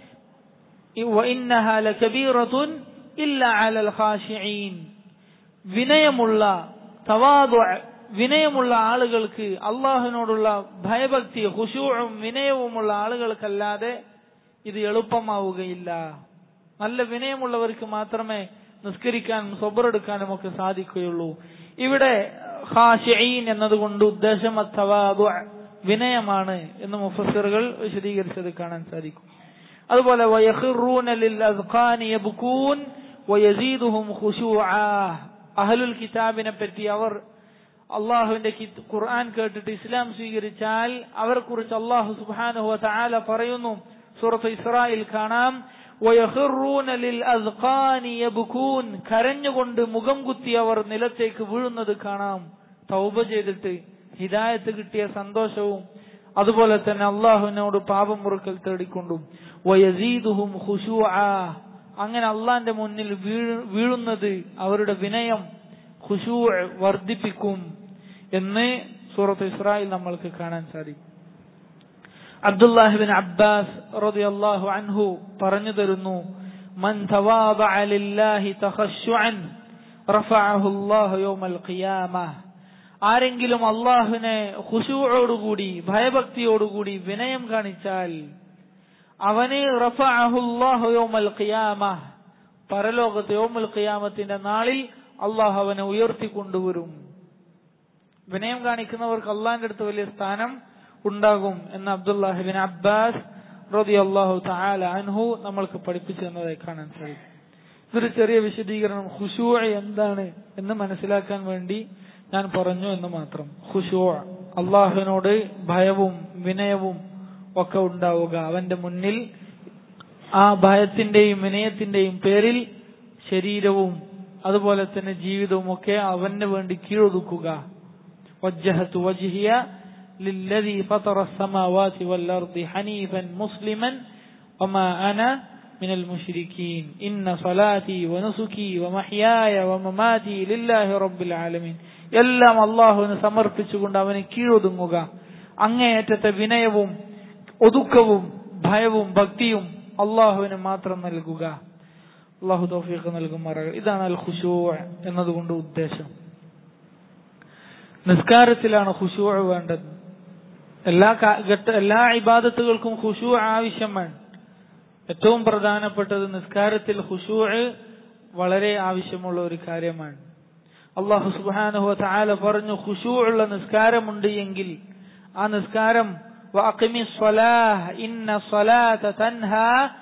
وإنها لكبيرة إلا على الخاشعين വിനയമുള്ള തവാദു വിനയമുള്ള ആളുകൾക്ക് അള്ളാഹുവിനോടുള്ള ഭയഭക്തി ഹുഷൂഴും വിനയവുമുള്ള ആളുകൾക്കല്ലാതെ ഇത് എളുപ്പമാവുകയില്ല നല്ല വിനയമുള്ളവർക്ക് മാത്രമേ നിസ്കരിക്കാനും സ്വബറെടുക്കാനും ഒക്കെ സാധിക്കുകയുള്ളൂ ഇവിടെ ഖാഷിഈൻ എന്നതുകൊണ്ട് ഉദ്ദേശം അത്തവാദു വിനയമാണ് എന്ന് മുഫസ്സിറുകൾ വിശദീകരിച്ചത് കാണാൻ സാധിക്കും അതുപോലെ വയഖിറൂന ലിൽ അസ്ഖാനി യബ്കൂൻ വയസീദുഹും ഖുശൂആ അഹ്ലുൽ കിതാബിനെ പറ്റി അവർ അള്ളാഹുവിന്റെ ഖുർആൻ കേട്ടിട്ട് ഇസ്ലാം സ്വീകരിച്ചാൽ അവരെ കുറിച്ച് അള്ളാഹു സുബ്ഹാനഹു വതആല പറയുന്നു സൂറത്ത് ഇസ്രായിൽ കാണാം വയഖിറൂന ലിൽ അസ്ഖാനി യബ്കൂൻ കരഞ്ഞുകൊണ്ട് മുഖം കുത്തി അവർ നിലത്തേക്ക് വീഴുന്നത് കാണാം തൗബ ചെയ്തിട്ട് ഹിദായത്ത് കിട്ടിയ സന്തോഷവും അതുപോലെ തന്നെ അള്ളാഹുവിനോട് പാപം മുറുക്കൽ തേടിക്കൊണ്ടും വയസീദുഹും ഖുശൂആ അങ്ങനെ അള്ളാന്റെ മുന്നിൽ വീഴുന്നത് അവരുടെ വിനയം ഖുശൂ വർദ്ധിപ്പിക്കും എന്ന് സൂറത്ത് ഇസ്രായേൽ നമ്മൾക്ക് കാണാൻ സാധിക്കും അബ്ദുല്ലാഹിബിൻ അബ്ബാസ് റളിയല്ലാഹു അൻഹു പറഞ്ഞു തരുന്നു മൻ തവാദഅ ലില്ലാഹി തഖശുഅൻ റഫഅഹു അല്ലാഹു യൗമൽ ഖിയാമah ആരെങ്കിലും അള്ളാഹുവിനെ ഖുശൂഅോടുകൂടി ഭയഭക്തിയോടുകൂടി വിനയം കാണിച്ചാൽ അവനെ റഫഅഹു അല്ലാഹു യൗമൽ ഖിയാമah പരലോകത്ത് യൗമുൽ ഖിയാമത്തിന്റെ നാളിൽ അള്ളാഹു അവനെ ഉയർത്തിക്കൊണ്ടുവരും വിനയം കാണിക്കുന്നവർക്ക് അള്ളാഹിന്റെ അടുത്ത് വലിയ സ്ഥാനം ഉണ്ടാകും എന്ന് അബ്ദുല്ലാഹിബിൻ അബ്ബാസ് റതി അള്ളാഹു താല അൻഹു നമ്മൾക്ക് പഠിപ്പിച്ചു തന്നതായി കാണാൻ സാധിക്കും ഇതൊരു ചെറിയ വിശദീകരണം ഖുശൂ എന്താണ് എന്ന് മനസ്സിലാക്കാൻ വേണ്ടി ഞാൻ പറഞ്ഞു എന്ന് മാത്രം ഖുശൂ അള്ളാഹുവിനോട് ഭയവും വിനയവും ഒക്കെ ഉണ്ടാവുക അവന്റെ മുന്നിൽ ആ ഭയത്തിന്റെയും വിനയത്തിന്റെയും പേരിൽ ശരീരവും അതുപോലെ തന്നെ ജീവിതവും ഒക്കെ അവന് വേണ്ടി കീഴൊതുക്കുക وجهت وجهي للذي فطر السماوات والأرض حنيفا مسلما وما أنا من المشركين إن صلاتي ونسكي ومحياي ومماتي لله رب العالمين എല്ലാം അള്ളാഹുവിന് സമർപ്പിച്ചുകൊണ്ട് അവന് കീഴൊതുങ്ങുക അങ്ങേയറ്റത്തെ വിനയവും ഒതുക്കവും ഭയവും ഭക്തിയും അള്ളാഹുവിന് മാത്രം നൽകുക അള്ളാഹു തൗഫീഖ് നൽകുമാറാക ഇതാണ് അൽ ഖുശൂ എന്നതുകൊണ്ട് ഉദ്ദേശം നിസ്കാരത്തിലാണ് ഖുശൂ വേണ്ടത് എല്ലാ ഘട്ട എല്ലാ ഇബാദത്തുകൾക്കും ഖുശൂ ആവശ്യമാണ് ഏറ്റവും പ്രധാനപ്പെട്ടത് നിസ്കാരത്തിൽ ഖുശൂ വളരെ ആവശ്യമുള്ള ഒരു കാര്യമാണ് അള്ളാഹു സുബാനുഹു താല പറഞ്ഞു ഖുശൂ ഉള്ള നിസ്കാരമുണ്ട് എങ്കിൽ ആ നിസ്കാരം ഇന്ന സ്വലാത്ത തൻഹ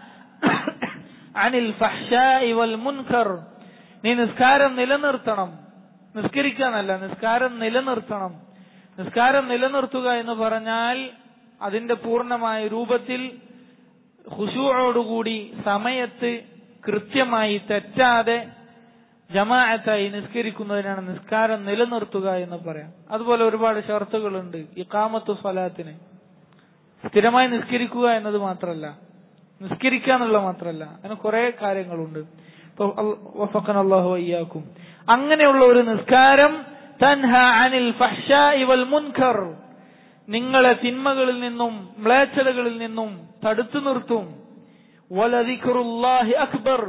അനിൽ ഫഹ്ശാഇ വൽ മുൻകർ നീ നിസ്കാരം നിലനിർത്തണം നിസ്കരിക്കാനല്ല നിസ്കാരം നിലനിർത്തണം നിസ്കാരം നിലനിർത്തുക എന്ന് പറഞ്ഞാൽ അതിന്റെ പൂർണ്ണമായ രൂപത്തിൽ ഖുശൂയോടുകൂടി സമയത്ത് കൃത്യമായി തെറ്റാതെ ജമാഅത്തായി നിസ്കരിക്കുന്നതിനാണ് നിസ്കാരം നിലനിർത്തുക എന്ന് പറയാം അതുപോലെ ഒരുപാട് ഷർത്തുകളുണ്ട് ഇക്കാമത്തു സ്വലാത്തിന് സ്ഥിരമായി നിസ്കരിക്കുക എന്നത് മാത്രമല്ല നിസ്കരിക്കുക എന്നുള്ള മാത്രമല്ല അതിന് കുറെ കാര്യങ്ങളുണ്ട് അള്ളാഹു അയ്യാക്കും അങ്ങനെയുള്ള ഒരു നിസ്കാരം തൻഹ അനിൽ വൽ മുൻകർ നിങ്ങളെ തിന്മകളിൽ നിന്നും മ്ലേച്ഛതകളിൽ നിന്നും തടുത്തു നിർത്തും വലദിഖറുല്ലാഹി അക്ബർ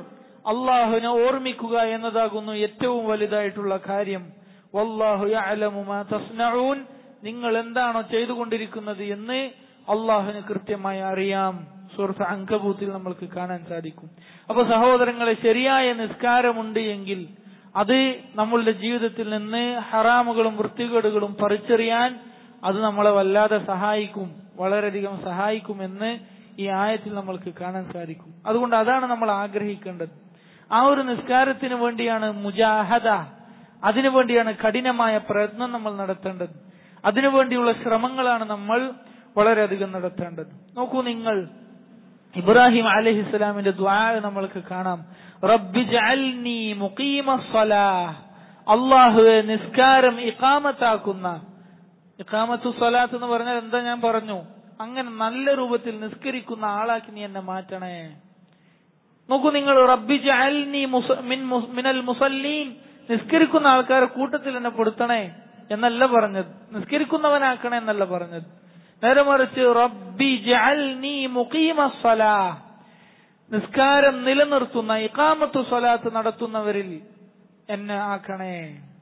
അള്ളാഹുവിനെ ഓർമ്മിക്കുക എന്നതാകുന്നു ഏറ്റവും വലുതായിട്ടുള്ള കാര്യം വല്ലാഹു യഅലമു മാ തസ്നഊൻ നിങ്ങൾ എന്താണോ ചെയ്തുകൊണ്ടിരിക്കുന്നത് എന്ന് അള്ളാഹുവിന് കൃത്യമായി അറിയാം സുഹൃത്ത് അങ്കബൂത്തിൽ നമ്മൾക്ക് കാണാൻ സാധിക്കും അപ്പൊ സഹോദരങ്ങളെ ശരിയായ നിസ്കാരമുണ്ട് എങ്കിൽ അത് നമ്മളുടെ ജീവിതത്തിൽ നിന്ന് ഹറാമുകളും വൃത്തികേടുകളും പറിച്ചെറിയാൻ അത് നമ്മളെ വല്ലാതെ സഹായിക്കും വളരെയധികം സഹായിക്കുമെന്ന് ഈ ആയത്തിൽ നമ്മൾക്ക് കാണാൻ സാധിക്കും അതുകൊണ്ട് അതാണ് നമ്മൾ ആഗ്രഹിക്കേണ്ടത് ആ ഒരു നിസ്കാരത്തിന് വേണ്ടിയാണ് മുജാഹദ അതിനു വേണ്ടിയാണ് കഠിനമായ പ്രയത്നം നമ്മൾ നടത്തേണ്ടത് അതിനുവേണ്ടിയുള്ള ശ്രമങ്ങളാണ് നമ്മൾ വളരെയധികം നടത്തേണ്ടത് നോക്കൂ നിങ്ങൾ ഇബ്രാഹിം അലഹിസ്സലാമിന്റെ ദ്വാ നമ്മൾക്ക് കാണാം റബ്ബി ജഅൽനി മുഖീമസ്സലാഹ് അള്ളാഹുവെ നിസ്കാരം ഇഖാമത്താക്കുന്ന ഇഖാമത്തു സ്വലാത്ത് എന്ന് പറഞ്ഞാൽ എന്താ ഞാൻ പറഞ്ഞു അങ്ങനെ നല്ല രൂപത്തിൽ നിസ്കരിക്കുന്ന ആളാക്കി നീ എന്നെ മാറ്റണേ നോക്കൂ നിങ്ങൾ റബ്ബി ജഅൽനി മുസ- മിൻ മുസ്- മിനൽ മുസല്ലീൻ നിസ്കരിക്കുന്ന ആൾക്കാരെ കൂട്ടത്തിൽ എന്നെ പെടുത്തണേ എന്നല്ല പറഞ്ഞത് നിസ്കരിക്കുന്നവനാക്കണേ എന്നല്ല പറഞ്ഞത് നേരെ മറിച്ച് റബ്ബി ജഅൽനി മുഖീമസ്സലാഹ് നിസ്കാരം നിലനിർത്തുന്ന ഇഖാമത്തു സ്വലാത്ത് നടത്തുന്നവരിൽ എന്നെ ആക്കണേ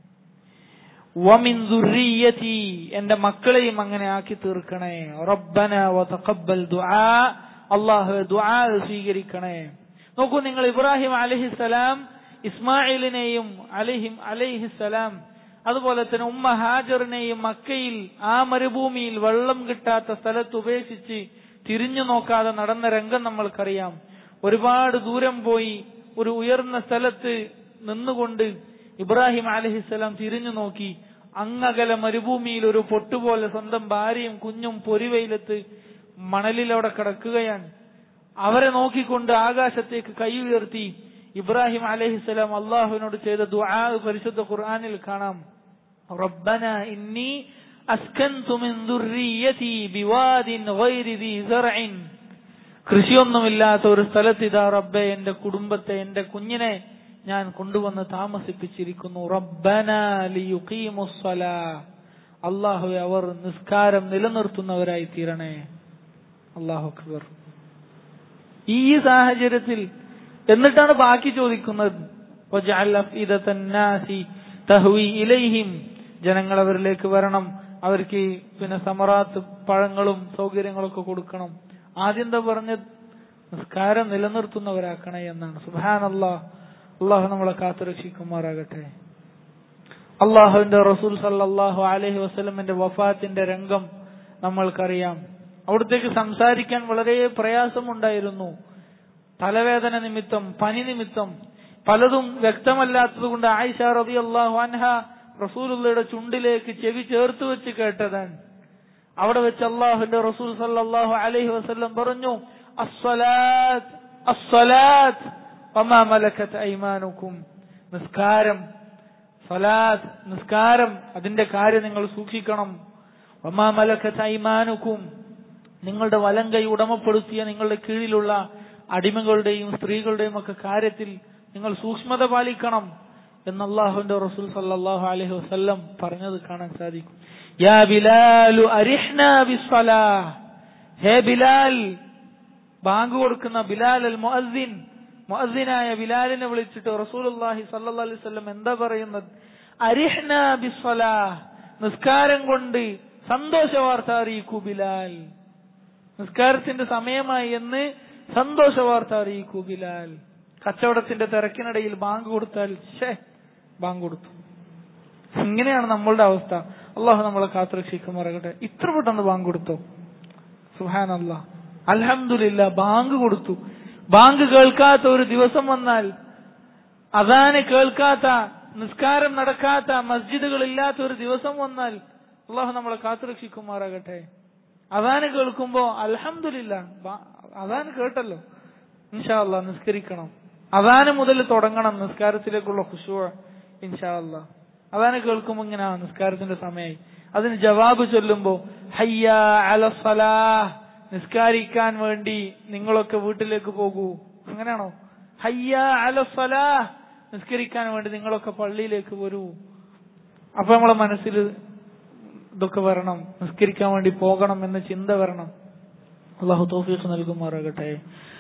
വമിൻ ദുർരിയതി എന്റെ മക്കളെയും അങ്ങനെ ആക്കി തീർക്കണേ റബ്ബന വതഖബ്ബൽ ദുആ അല്ലാഹു ദുആ സ്വീകരിക്കണേ നോക്കൂ നിങ്ങൾ ഇബ്രാഹിം അലഹിസലാം ഇസ്മായിലിനെയും അലഹിം അലഹിസലാം അതുപോലെ തന്നെ ഉമ്മ ഹാജറിനെയും മക്കയിൽ ആ മരുഭൂമിയിൽ വെള്ളം കിട്ടാത്ത സ്ഥലത്ത് ഉപേക്ഷിച്ച് തിരിഞ്ഞു നോക്കാതെ നടന്ന രംഗം നമ്മൾക്കറിയാം ഒരുപാട് ദൂരം പോയി ഒരു ഉയർന്ന സ്ഥലത്ത് നിന്നുകൊണ്ട് ഇബ്രാഹിം അലഹിസ്സലാം തിരിഞ്ഞു നോക്കി അങ്ങകല മരുഭൂമിയിൽ ഒരു പൊട്ടുപോലെ സ്വന്തം ഭാര്യയും കുഞ്ഞും പൊരിവെയിലത്ത് മണലിലവിടെ കിടക്കുകയാണ് അവരെ നോക്കിക്കൊണ്ട് ആകാശത്തേക്ക് കൈ ഉയർത്തി ഇബ്രാഹിം അലഹിസ്സലാം അള്ളാഹുവിനോട് ചെയ്ത ദുആ പരിശുദ്ധ ഖുർആനിൽ കാണാം റബ്ബന ഇന്നി അസ്കൻതു മിൻ ദുർരിയതി ബിവാദിൻ ഗൈരി ദി സർഇൻ കൃഷിയൊന്നുമില്ലാത്ത ഒരു സ്ഥലത്ത് ഇതാ റബ്ബെ എന്റെ കുടുംബത്തെ എന്റെ കുഞ്ഞിനെ ഞാൻ കൊണ്ടുവന്ന് താമസിപ്പിച്ചിരിക്കുന്നു റബ്ബന ലിയുഖീമുസ്സലാ അള്ളാഹുവെ അവർ നിസ്കാരം നിലനിർത്തുന്നവരായി തീരണേ അള്ളാഹു അക്ബർ ഈ സാഹചര്യത്തിൽ എന്നിട്ടാണ് ബാക്കി ചോദിക്കുന്നത് വജഅൽ അഫ്ഇദത്തൻ നാസി തഹ്വി ഇലൈഹിം ജനങ്ങൾ അവരിലേക്ക് വരണം അവർക്ക് പിന്നെ സമറാത്ത് പഴങ്ങളും സൗകര്യങ്ങളൊക്കെ കൊടുക്കണം ആദ്യം എന്താ പറഞ്ഞത് നിസ്കാരം നിലനിർത്തുന്നവരാക്കണേ എന്നാണ് സുബാൻ അള്ളാഹ് അള്ളാഹു നമ്മളെ കാത്തുരക്ഷിക്കുമാറാകട്ടെ അള്ളാഹുവിന്റെ റസൂൽ സല്ലാഹു അലഹി വസ്ലമിന്റെ വഫാത്തിന്റെ രംഗം നമ്മൾക്കറിയാം അവിടത്തേക്ക് സംസാരിക്കാൻ വളരെ പ്രയാസമുണ്ടായിരുന്നു തലവേദന നിമിത്തം പനി നിമിത്തം പലതും വ്യക്തമല്ലാത്തത് കൊണ്ട് ആയിഷ റബി അള്ളാഹു അൻഹ റസൂലുള്ളയുടെ ചുണ്ടിലേക്ക് ചെവി ചേർത്ത് വെച്ച് കേട്ടതാണ് അവിടെ വെച്ച് അള്ളാഹുന്റെ റസൂൽ സല്ലല്ലാഹു അലൈഹി വസല്ലം പറഞ്ഞു അസ്സലാത്ത് അസ്സലാത്ത് വമാ മലക്കത്ത് ഐമാനുക്കും നിസ്കാരം സലാത്ത് നിസ്കാരം അതിന്റെ കാര്യം നിങ്ങൾ സൂക്ഷിക്കണം വമാ മലക്കത്ത് ഐമാനുക്കും നിങ്ങളുടെ വലം കൈ ഉടമപ്പെടുത്തിയ നിങ്ങളുടെ കീഴിലുള്ള അടിമകളുടെയും സ്ത്രീകളുടെയും ഒക്കെ കാര്യത്തിൽ നിങ്ങൾ സൂക്ഷ്മത പാലിക്കണം എന്ന് അള്ളാഹുവിന്റെ റസൂൽ സല്ലല്ലാഹു അലൈഹി വസല്ലം പറഞ്ഞത് കാണാൻ സാധിക്കും യാ ബിലാലു അരിഹ്ന ബിസ്സലാഹ് ഹേ ബിലാൽ ബാങ്ക് കൊടുക്കുന്ന ബിലാൽ അൽ മുഅദ്ദിൻ മുഅദ്ദിനായ ബിലാലിനെ വിളിച്ചിട്ട് റസൂലുള്ളാഹി സല്ലല്ലാഹു അലൈഹി വസല്ലം എന്താ പറയുന്നത് അരിഹ്ന ബിസ്സലാഹ് നിസ്കാരം കൊണ്ട് സന്തോഷ വാർത്ത അറിയിക്കൂ ബിലാൽ നിസ്കാരത്തിന്റെ സമയമായി എന്ന് സന്തോഷ വാർത്ത അറിയിക്കൂ ബിലാൽ കച്ചവടത്തിന്റെ തിരക്കിനിടയിൽ ബാങ്ക് കൊടുത്താൽ ഷേ ബാങ്ക് കൊടുത്തു ഇങ്ങനെയാണ് നമ്മളുടെ അവസ്ഥ അള്ളാഹു നമ്മളെ കാത്തുരക്ഷിക്കുമാറാകട്ടെ ഇത്ര പെട്ടെന്ന് ബാങ്ക് കൊടുത്തോ സുഹാൻ അള്ളാഹ് അൽഹമില്ല ബാങ്ക് കൊടുത്തു ബാങ്ക് കേൾക്കാത്ത ഒരു ദിവസം വന്നാൽ അതാന് കേൾക്കാത്ത നിസ്കാരം നടക്കാത്ത മസ്ജിദുകൾ ഇല്ലാത്ത ഒരു ദിവസം വന്നാൽ അള്ളാഹു നമ്മളെ കാത്തുരക്ഷിക്കുമാറാകട്ടെ അതാന് കേൾക്കുമ്പോ അൽഹമില്ല അതാന് കേട്ടല്ലോ ഇൻഷാ അള്ളാഹ് നിസ്കരിക്കണം അതാന് മുതൽ തുടങ്ങണം നിസ്കാരത്തിലേക്കുള്ള ഖുശുവ ഇൻഷാ അള്ളാഹ് അതാണ് കേൾക്കുമ്പോ ഇങ്ങനെ ആ നിസ്കാരത്തിന്റെ സമയമായി അതിന് ജവാബ് ചൊല്ലുമ്പോ ഹയ്യ അലസലാഹ് നിസ്കാരിക്കാൻ വേണ്ടി നിങ്ങളൊക്കെ വീട്ടിലേക്ക് പോകൂ അങ്ങനെയാണോ ഹയ്യ അലസലാഹ് നിസ്കരിക്കാൻ വേണ്ടി നിങ്ങളൊക്കെ പള്ളിയിലേക്ക് വരൂ അപ്പൊ നമ്മളെ മനസ്സിൽ ഇതൊക്കെ വരണം നിസ്കരിക്കാൻ വേണ്ടി പോകണം എന്ന ചിന്ത വരണം അള്ളാഹു തോഫീഖ് നൽകുമാറാകട്ടെ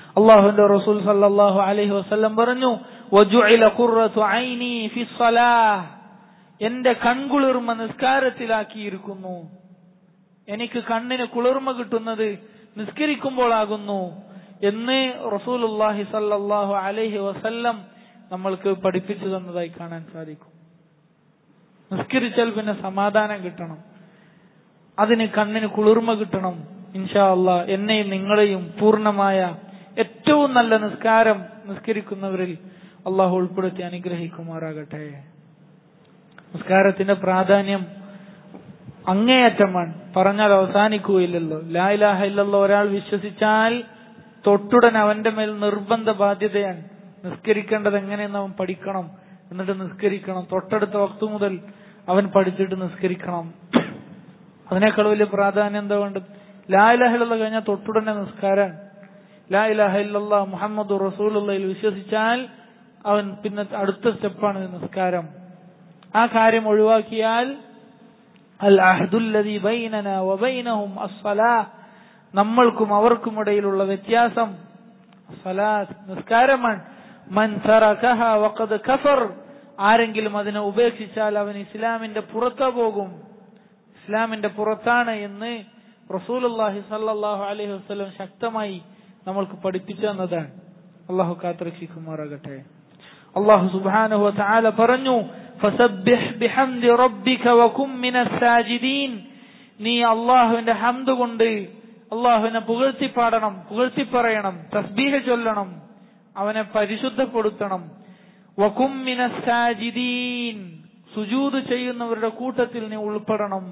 അള്ളാഹുവിന്റെ റസൂൽ സല്ലല്ലാഹു അലൈഹി വസല്ലം പറഞ്ഞു വജുഇല ഖുർറതു ഐനി ഫി സ്വലാഹ് എന്റെ കൺകുളിർമ നിസ്കാരത്തിലാക്കിയിരിക്കുന്നു എനിക്ക് കണ്ണിന് കുളിർമ കിട്ടുന്നത് നിസ്കരിക്കുമ്പോഴാകുന്നു എന്ന് റസൂലുല്ലാഹി സല്ലല്ലാഹു അലൈഹി വസല്ലം നമ്മൾക്ക് പഠിപ്പിച്ചു തന്നതായി കാണാൻ സാധിക്കും നിസ്കരിച്ചാൽ പിന്നെ സമാധാനം കിട്ടണം അതിന് കണ്ണിന് കുളിർമ കിട്ടണം ഇൻഷാ അള്ളാ എന്നെയും നിങ്ങളെയും പൂർണ്ണമായ ഏറ്റവും നല്ല നിസ്കാരം നിസ്കരിക്കുന്നവരിൽ അള്ളാഹു ഉൾപ്പെടുത്തി അനുഗ്രഹിക്കുമാറാകട്ടെ നിസ്കാരത്തിന്റെ പ്രാധാന്യം അങ്ങേയറ്റമാണ് പറഞ്ഞാൽ അവസാനിക്കുകയില്ലല്ലോ ലാ ഇലാഹ ഇല്ലല്ലോ ഒരാൾ വിശ്വസിച്ചാൽ തൊട്ടുടൻ അവന്റെ മേൽ നിർബന്ധ ബാധ്യതയാണ് നിസ്കരിക്കേണ്ടത് എങ്ങനെയെന്ന് അവൻ പഠിക്കണം എന്നിട്ട് നിസ്കരിക്കണം തൊട്ടടുത്ത വക്തു മുതൽ അവൻ പഠിച്ചിട്ട് നിസ്കരിക്കണം അതിനേക്കാൾ വലിയ പ്രാധാന്യം എന്താ വേണ്ടത് ലാ ഇലാഹ ഇല്ലല്ലാ കഴിഞ്ഞാൽ തൊട്ടുടനെ നിസ്കാരാണ് ലാ ഇലാഹ ഇല്ലല്ലാ മുഹമ്മദ് റസൂലുള്ളയിൽ വിശ്വസിച്ചാൽ അവൻ പിന്നെ അടുത്ത സ്റ്റെപ്പാണ് നിസ്കാരം ആ കാര്യം ഒഴിവാക്കിയാൽ അൽ അഹ്ദുല്ലദി ബൈനന വബൈനഹും അസ്സലാ നമ്മൾക്കും അവർക്കും ഇടയിലുള്ള വ്യത്യാസം സലാത്ത് നിസ്കാരമാണ് മൻ തറകഹ വഖദ് കഫർ ആരെങ്കിലും അതിനെ ഉപേക്ഷിച്ചാൽ അവൻ ഇസ്ലാമിന്റെ പുറത്തു പോകും ഇസ്ലാമിന്റെ പുറത്താണ് എന്ന് റസൂലുള്ളാഹി സല്ലല്ലാഹു അലൈഹി വസല്ലം ശക്തമായി നമ്മൾക്ക് പഠിപ്പിച്ചു തന്നതാണ് അള്ളാഹു കാത്തുരക്ഷിക്കുമാറാകട്ടെ അള്ളാഹു സുബ്ഹാനഹു വതആല പറഞ്ഞു ഫസബ്ബിഹ് ബിഹംദി റബ്ബിക വകും മിനസ് സാജിദീൻ നീ അള്ളാഹുവിന്റെ ഹംദ് കൊണ്ട് അള്ളാഹുവിനെ പുകഴ്ത്തി പാടണം പുകഴ്ത്തി പറയണം തസ്ബീഹ ചൊല്ലണം അവനെ പരിശുദ്ധപ്പെടുത്തണം വകും മിനസ് സാജിദീൻ സുജൂദ് ചെയ്യുന്നവരുടെ കൂട്ടത്തിൽ നീ ഉൾപ്പെടണം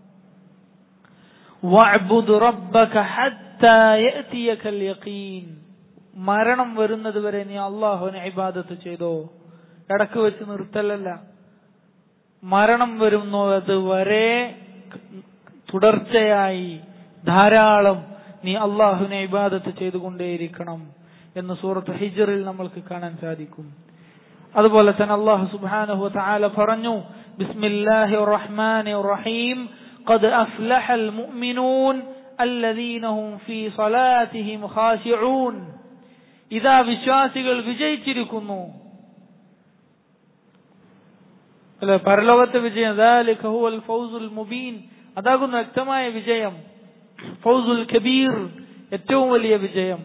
വഅ്ബുദ് റബ്ബക ഹത്താ യഅതിയകൽ യഖീൻ മരണം വരുന്നത് വരെ നീ അള്ളാഹുവിനെ ഇബാദത്ത് ചെയ്തോ ഇടക്ക് വെച്ച് നിർത്തലല്ല മരണം വരുന്നു അത് വരെ തുടർച്ചയായി ധാരാളം നീ അള്ളാഹുവിനെ ഇബാദത്ത് ചെയ്തുകൊണ്ടേയിരിക്കണം എന്ന് സൂറത്ത് ഹിജറിൽ നമ്മൾക്ക് കാണാൻ സാധിക്കും അതുപോലെ തന്നെ അള്ളാഹു സുബ്ഹാനഹു വതആല പറഞ്ഞു ബിസ്മില്ലാഹി റഹ്മാനി റഹീം قد أفلح المؤمنون الذين هم في صلاتهم خاشعون ഇതാ വിശ്വാസികൾ വിജയിച്ചിരിക്കുന്നു അല്ലെ പരലോകത്തെ വിജയം ذلك هو الفوز المبين അതാകുന്നു വ്യക്തമായ വിജയം ഫൗസുൽ കബീർ ഏറ്റവും വലിയ വിജയം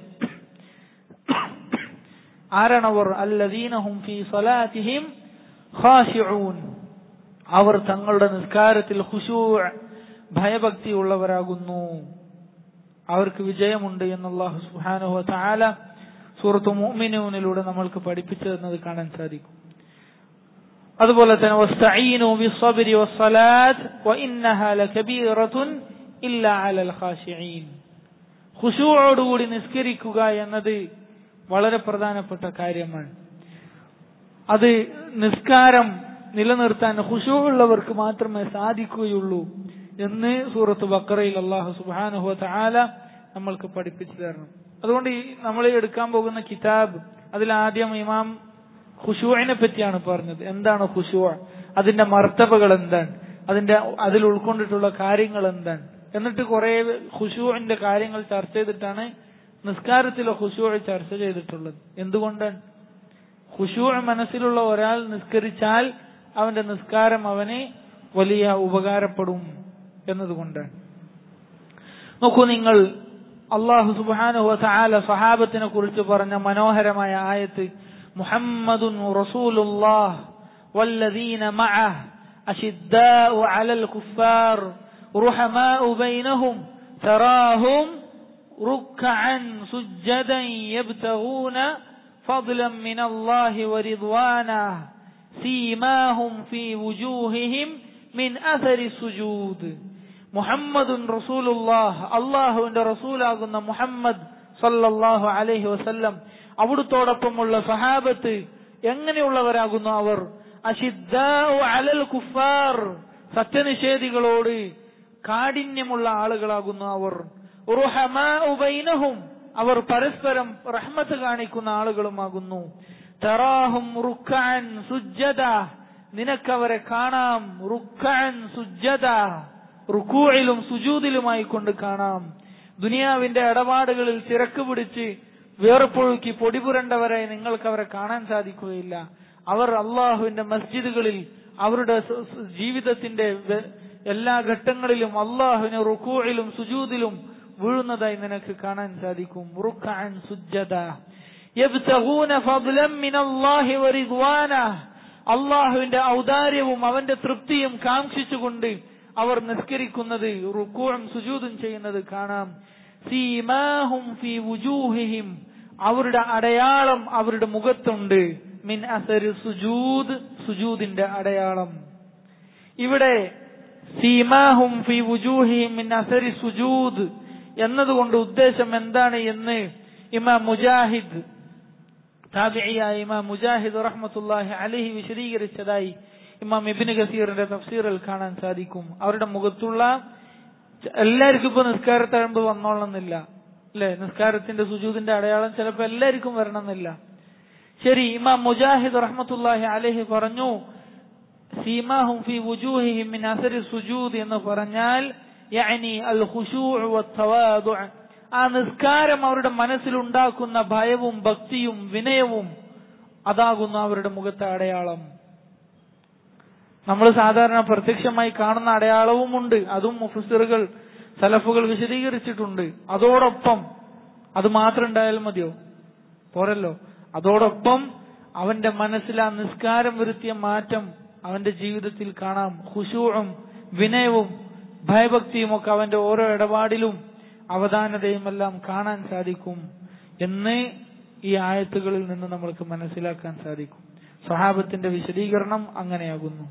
ആരാണവർ അല്ലദീനഹും ഫീ സലാത്തിഹിം ഖാശിഊൻ അവർ തങ്ങളുടെ നിസ്കാരത്തിൽ ഖുശൂ ഭയഭക്തി ഉള്ളവരാകുന്നു അവർക്ക് വിജയമുണ്ട് എന്ന് അല്ലാഹു സുബ്ഹാനഹു വ തആല സൂറത്തു മുഅ്മിനൂനിലൂടെ നമ്മൾക്ക് പഠിപ്പിച്ചു തന്നത് കാണാൻ സാധിക്കും അതുപോലെ തന്നെ വസ്തഈനു ബിസ്സബ്രി വസ്സലാത്ത് വഇന്നഹാ ലകബീറത്തുൻ ഇല്ലാ അലൽ ഖാശിഈൻ ഖുശൂഅോടുകൂടി നിസ്കരിക്കുക എന്നത് വളരെ പ്രധാനപ്പെട്ട കാര്യമാണ് അത് നിസ്കാരം നിലനിർത്താൻ ഖുശൂഉള്ളവർക്ക് മാത്രമേ സാധിക്കുകയുള്ളൂ എന്ന് സൂറത്ത് ബക്കറയിൽ അള്ളാഹു സുബ്ഹാനഹു തആല നമ്മൾക്ക് പഠിപ്പിച്ചു തരണം അതുകൊണ്ട് ഈ നമ്മൾ എടുക്കാൻ പോകുന്ന കിതാബ് അതിൽ ആദ്യം ഇമാം ഖുശൂഇനെ പറ്റിയാണ് പറഞ്ഞത് എന്താണ് ഖുശൂ അതിന്റെ മർത്തബകൾ എന്താണ് അതിന്റെ അതിൽ ഉൾക്കൊണ്ടിട്ടുള്ള കാര്യങ്ങൾ എന്താണ് എന്നിട്ട് കുറെ ഖുശൂഇന്റെ കാര്യങ്ങൾ ചർച്ച ചെയ്തിട്ടാണ് നിസ്കാരത്തിലെ ഖുശൂ ചർച്ച ചെയ്തിട്ടുള്ളത് എന്തുകൊണ്ടാണ് ഖുശൂ മനസ്സിലുള്ള ഒരാൾ നിസ്കരിച്ചാൽ അവന്റെ നിസ്കാരം അവന് വലിയ ഉപകാരപ്പെടും എന്നതുകൊണ്ടാണ് നോക്കൂ നിങ്ങൾ അള്ളാഹു സുബാനുഹ സഹാല സഹാബത്തിനെ കുറിച്ച് പറഞ്ഞ മനോഹരമായ ആയത്ത് മുഹമ്മദുൻ റസൂലുള്ളാഹ് والذين معه أشداء على الكفار رحماء بينهم تراهم ركعا سجدا يبتغون فضلا من الله ورضوانه سيماهم في وجوههم من أثر السجود محمد رسول الله الله عند رسول ആകുന്ന മുഹമ്മദ് സല്ലല്ലാഹു അലൈഹി വസല്ലം അവിടുത്തോടൊപ്പമുള്ള സഹാബത്ത് എങ്ങനെയുള്ളവരാകുന്നു അവർ അഷിദ്ദാഉ അലൽ കുഫാർ സത്യനിഷേധികളോട് കാഠിന്യമുള്ള ആളുകളാകുന്നു അവർ റുഹമാഉ ബൈനഹും അവർ പരസ്പരം റഹ്മത്ത് കാണിക്കുന്ന ആളുകളുമാകുന്നു തറാഹും റുക്കാൻ സുജ്ജദ നിനക്കവരെ കാണാം റുക്കാൻ സുജ്ജദ റുക്കൂയിലും സുജൂദിലുമായി കൊണ്ട് കാണാം ദുനിയാവിന്റെ ഇടപാടുകളിൽ തിരക്ക് പിടിച്ച് വേർപ്പൊഴുക്കി പൊടിപുരണ്ടവരായി നിങ്ങൾക്ക് അവരെ കാണാൻ സാധിക്കുകയില്ല അവർ അള്ളാഹുവിന്റെ മസ്ജിദുകളിൽ അവരുടെ സ- സ- ജീവിതത്തിന്റെ വെ- എല്ലാ ഘട്ടങ്ങളിലും അള്ളാഹുവിന് റുക്കൂഴിലും സുജൂദിലും വീഴുന്നതായി നിനക്ക് കാണാൻ സാധിക്കും റുക്അൻ സുജ്ജദ യബ്തഗൂന ഫദ്ലൻ മിനല്ലാഹി വറിദ്വാനഹ് അള്ളാഹുവിന്റെ ഔദാര്യവും അവന്റെ തൃപ്തിയും കാംക്ഷിച്ചുകൊണ്ട് അവർ നിസ്കരിക്കുന്നത് റുക്കൂഴും സുജൂദും ചെയ്യുന്നത് കാണാം സീമാഹും ഫീ വുജൂഹിഹിം അവരുടെ അടയാളം അവരുടെ മുഖത്തുണ്ട് മിൻ അസര് സുജൂദ് സുജൂദിന്റെ അടയാളം ഇവിടെ സീമാഹും ഫി വുജൂഹിഹിം മിൻ അസരി സുജൂദ് എന്നതുകൊണ്ട് ഉദ്ദേശം എന്താണ് എന്ന് ഇമാം മുജാഹിദ് താബിയായ ഇമാം മുജാഹിദ് റഹ്മത്തുല്ലാഹി അലഹി വിശദീകരിച്ചതായി ഇമാം ഇബിന് ഗസീറിന്റെ തഫ്സീറിൽ കാണാൻ സാധിക്കും അവരുടെ മുഖത്തുള്ള എല്ലാവർക്കും ഇപ്പൊ നിസ്കാരത്തഴമ്പ് വന്നോളണമെന്നില്ല അല്ലെ നിസ്കാരത്തിന്റെ സുജൂദിന്റെ അടയാളം ചിലപ്പോ എല്ലാവർക്കും വരണമെന്നില്ല ശരി ഇമാം മുജാഹിദ് റഹ്മത്തുല്ലാഹി അലഹി പറഞ്ഞു സീമാഹും ഫി വുജൂഹിഹിം മിൻ അസരി സുജൂദ് എന്ന് പറഞ്ഞാൽ യഅനി അൽ ഖുശൂഉ വത്തവാദുഅ ആ നിസ്കാരം അവരുടെ മനസ്സിലുണ്ടാക്കുന്ന ഭയവും ഭക്തിയും വിനയവും അതാകുന്നു അവരുടെ മുഖത്തെ അടയാളം നമ്മൾ സാധാരണ പ്രത്യക്ഷമായി കാണുന്ന അടയാളവുമുണ്ട് അതും മുഫസിറുകൾ സലഫുകൾ വിശദീകരിച്ചിട്ടുണ്ട് അതോടൊപ്പം അത് മാത്രം ഉണ്ടായാൽ മതിയോ പോരല്ലോ അതോടൊപ്പം അവന്റെ മനസ്സിൽ ആ നിസ്കാരം വരുത്തിയ മാറ്റം അവന്റെ ജീവിതത്തിൽ കാണാം ഖുശൂഉം വിനയവും ഭയഭക്തിയും ഒക്കെ അവന്റെ ഓരോ ഇടപാടിലും അവധാനതയും എല്ലാം കാണാൻ സാധിക്കും എന്ന് ഈ ആയത്തുകളിൽ നിന്ന് നമ്മൾക്ക് മനസ്സിലാക്കാൻ സാധിക്കും സ്വഹാബത്തിന്റെ വിശദീകരണം അങ്ങനെയാകുന്നു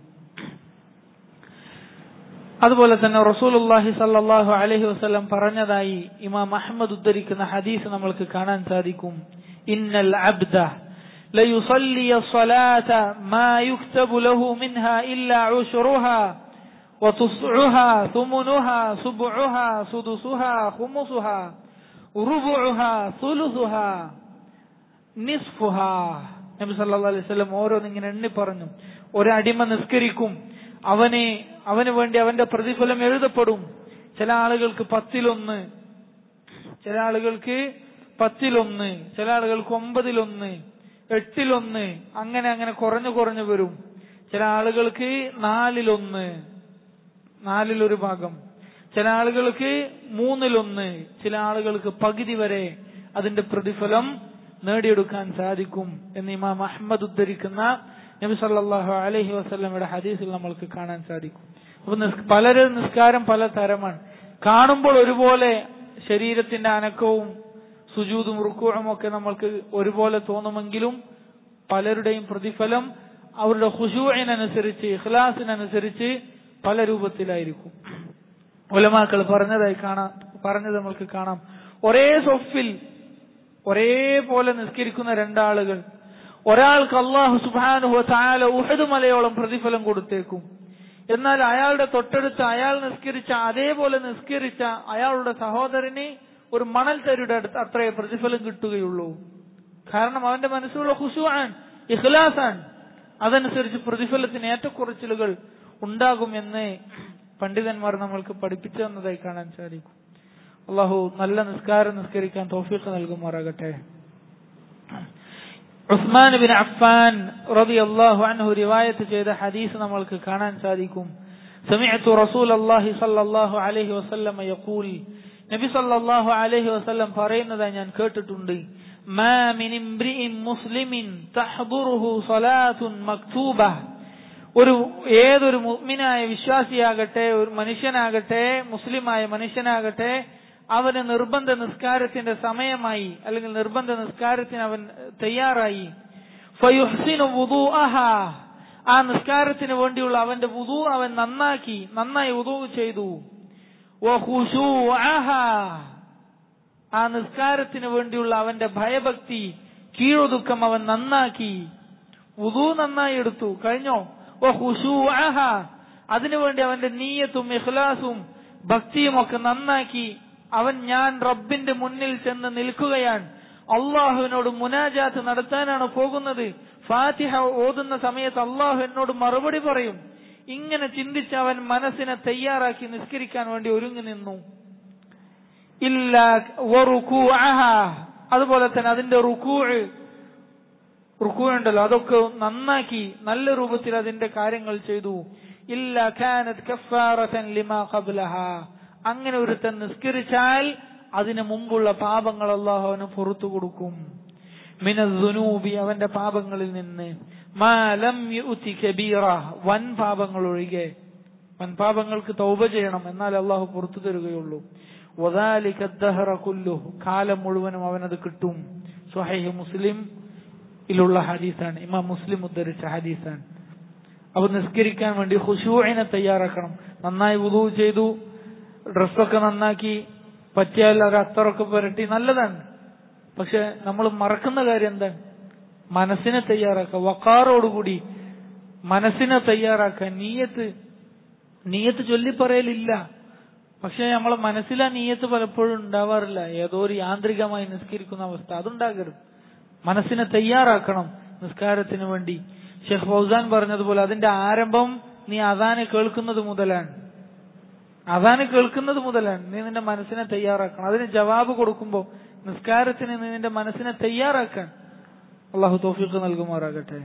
അതുപോലെ തന്നെ റസൂലുള്ളാഹി സല്ലല്ലാഹു അലൈഹി വസല്ലം പറഞ്ഞതായി ഇമാം അഹ്മദ് ഉദ്ധരിക്കുന്ന ഹദീസ് നമ്മൾക്ക് കാണാൻ സാധിക്കും ഇന്നൽ അബ്ദ ليصلي الصلاة ما يكتب له منها إلا عشرها وتصعها ثمنها سبعها سدسها خمسها ربعها ثلثها നിസ്ഫുഹാ നബി സല്ലല്ലാഹു അലൈഹി വസല്ലം ഓരോന്ന് ഇങ്ങനെ എണ്ണി പറഞ്ഞു ഒരടിമ നിസ്കരിക്കും അവന് അവന് വേണ്ടി അവന്റെ പ്രതിഫലം എഴുതപ്പെടും ചില ആളുകൾക്ക് പത്തിലൊന്ന് ചില ആളുകൾക്ക് പത്തിലൊന്ന് ചില ആളുകൾക്ക് ഒമ്പതിലൊന്ന് എട്ടിലൊന്ന് അങ്ങനെ അങ്ങനെ കുറഞ്ഞു കുറഞ്ഞു വരും ചില ആളുകൾക്ക് നാലിലൊന്ന് നാലിലൊരു ഭാഗം ചില ആളുകൾക്ക് മൂന്നിലൊന്ന് ചില ആളുകൾക്ക് പകുതി വരെ അതിന്റെ പ്രതിഫലം നേടിയെടുക്കാൻ സാധിക്കും എന്ന് ഇമാം അഹമ്മദ് ഉദ്ധരിക്കുന്ന നബി സല്ലല്ലാഹു അലൈഹി വസല്ലമയുടെ ഹദീസിൽ നമ്മൾക്ക് കാണാൻ സാധിക്കും അപ്പൊ നിസ്- പലരും നിസ്കാരം പല തരമാണ് കാണുമ്പോൾ ഒരുപോലെ ശരീരത്തിന്റെ അനക്കവും സുജൂതും റുക്കുവും ഒക്കെ നമ്മൾക്ക് ഒരുപോലെ തോന്നുമെങ്കിലും പലരുടെയും പ്രതിഫലം അവരുടെ ഖുശൂഇനനുസരിച്ച് ഇഖ്ലാസിനനുസരിച്ച് പല രൂപത്തിലായിരിക്കും ഉലമാക്കൾ പറഞ്ഞതായി കാണാം പറഞ്ഞത് നമ്മൾക്ക് കാണാം ഒരേ സൊഫിൽ ഒരേപോലെ നിസ്കരിക്കുന്ന രണ്ടാളുകൾ ഒരാൾക്ക് അള്ളാഹു സുബാനുഹു താല ഉഹദ് മലയോളം പ്രതിഫലം കൊടുത്തേക്കും എന്നാൽ അയാളുടെ തൊട്ടടുത്ത് അയാൾ നിസ്കരിച്ച അതേപോലെ നിസ്കരിച്ച അയാളുടെ സഹോദരന് ഒരു മണൽ തരിയുടെ അടുത്ത് അത്രേ പ്രതിഫലം കിട്ടുകയുള്ളൂ കാരണം അവന്റെ മനസ്സിലുള്ള ഖുശുആൻ ഇഖ്ലാസാൻ അതനുസരിച്ച് പ്രതിഫലത്തിന് ഏറ്റക്കുറച്ചിലുകൾ ഉണ്ടാകുമെന്ന് പണ്ഡിതന്മാർ നമ്മൾക്ക് പഠിപ്പിച്ചു തന്നതായി കാണാൻ സാധിക്കും അള്ളാഹു നല്ല നിസ്കാരം നിസ്കരിക്കാൻ തോഫീഖ് നൽകുമാറാകട്ടെ ഉസ്മാൻ ബിൻ അഫ്ഫാൻ റളിയല്ലാഹു അൻഹു റിവായത്ത് ചെയ്ത ഹദീസ് നമ്മൾക്ക് കാണാൻ സാധിക്കും سمعت رسول الله صلى الله عليه وسلم يقول നബി സല്ലല്ലാഹു അലൈഹി വസല്ലം പറയുന്നതായി ഞാൻ കേട്ടിട്ടുണ്ട് ما من امرئ مسلم تحضره صلاة مكتوبة ഒരു ഏതൊരു മുഅ്മിനായ വിശ്വാസിയാകട്ടെ ഒരു മനുഷ്യനാകട്ടെ മുസ്ലിമായ മനുഷ്യനാകട്ടെ അവന് നിർബന്ധ നിസ്കാരത്തിന്റെ സമയമായി അല്ലെങ്കിൽ നിർബന്ധ നിസ്കാരത്തിന് അവൻ തയ്യാറായി ഫയുഹ്സിനു വുദൂഅഹാ ആ നിസ്കാരത്തിന് വേണ്ടിയുള്ള അവന്റെ വുദൂ അവൻ നന്നാക്കി നന്നായി വുദൂ ചെയ്തു വഖുശൂഅഹാ ആ നിസ്കാരത്തിന് വേണ്ടിയുള്ള അവന്റെ ഭയഭക്തി കീഴൊതുക്കം അവൻ നന്നാക്കി വുദൂ നന്നായി എടുത്തു കഴിഞ്ഞോ വഖുശൂഅഹാ അതിനുവേണ്ടി അവന്റെ നീയത്തും ഇഖ്ലാസും ഭക്തിയും ഒക്കെ നന്നാക്കി അവൻ ഞാൻ റബ്ബിന്റെ മുന്നിൽ ചെന്ന് നിൽക്കുകയാണ് അള്ളാഹുവിനോട് മുനാജാത്ത് നടത്താനാണ് പോകുന്നത് ഫാത്തിഹ ഓതുന്ന സമയത്ത് അള്ളാഹു എന്നോട് മറുപടി പറയും ഇങ്ങനെ ചിന്തിച്ച് അവൻ മനസ്സിനെ തയ്യാറാക്കി നിസ്കരിക്കാൻ വേണ്ടി ഒരുങ്ങി നിന്നു ഇല്ല വറുകൂഅഹ അതുപോലെ തന്നെ അതിന്റെ റുക്കൂ റുക്കൂ ഉണ്ടല്ലോ അതൊക്കെ നന്നാക്കി നല്ല രൂപത്തിൽ അതിന്റെ കാര്യങ്ങൾ ചെയ്തു ഇല്ല കാനത് കഫാറതൻ ലിമാ ഖബ്ലഹ അങ്ങനെ ഒരുത്തൻ നിസ്കരിച്ചാൽ അതിനു മുമ്പുള്ള പാപങ്ങൾ അള്ളാഹു അവന് പുറത്തു കൊടുക്കും മിനദ്ദുനൂബി അവന്റെ പാപങ്ങളിൽ നിന്ന് മാ ലം യുതി കബീറ വൻ പാപങ്ങൾ ഒഴികെ വൻ പാപങ്ങൾക്ക് തൗബ ചെയ്യണം എന്നാൽ അള്ളാഹു പുറത്തു തരുകയുള്ളൂ വദാലിക ദഹറ കുല്ലുഹു കാലം മുഴുവനും അവനത് കിട്ടും സ്വഹീഹ് മുസ്ലിം ിലുള്ള ഹദീസാണ് ഇമാം മുസ്ലിം ഉദ്ധരിച്ച ഹദീസാണ് അപ്പൊ നിസ്കരിക്കാൻ വേണ്ടി ഖുശൂഇനെ തയ്യാറാക്കണം നന്നായി വുളു ചെയ്തു ഡ്രസ്സൊക്കെ നന്നാക്കി പറ്റിയാൽ ഒരു അത്തറൊക്കെ പുരട്ടി നല്ലതാണ് പക്ഷെ നമ്മൾ മറക്കുന്ന കാര്യം എന്താണ് മനസ്സിനെ തയ്യാറാക്കുക വക്കാറോടുകൂടി മനസ്സിനെ തയ്യാറാക്കുക നീയത്ത് നീയത്ത് ചൊല്ലിപ്പറയലില്ല പക്ഷെ നമ്മളെ മനസ്സിലാ നീയത്ത് പലപ്പോഴും ഉണ്ടാവാറില്ല ഏതോ ഒരു യാന്ത്രികമായി നിസ്കരിക്കുന്ന അവസ്ഥ അതുണ്ടാകരുത് മനസ്സിനെ തയ്യാറാക്കണം നിസ്കാരത്തിന് വേണ്ടി ഷെഖ് ഫൗസാൻ പറഞ്ഞതുപോലെ അതിന്റെ ആരംഭം നീ അതാനെ കേൾക്കുന്നത് മുതലാണ് അതാന് കേൾക്കുന്നത് മുതലാണ് നീ നിന്റെ മനസ്സിനെ തയ്യാറാക്കണം അതിന് ജവാബ് കൊടുക്കുമ്പോൾ നിസ്കാരത്തിന് നീ നിന്റെ മനസ്സിനെ തയ്യാറാക്കാൻ അള്ളാഹു തോഫിക്ക് നൽകുമാറാകട്ടെ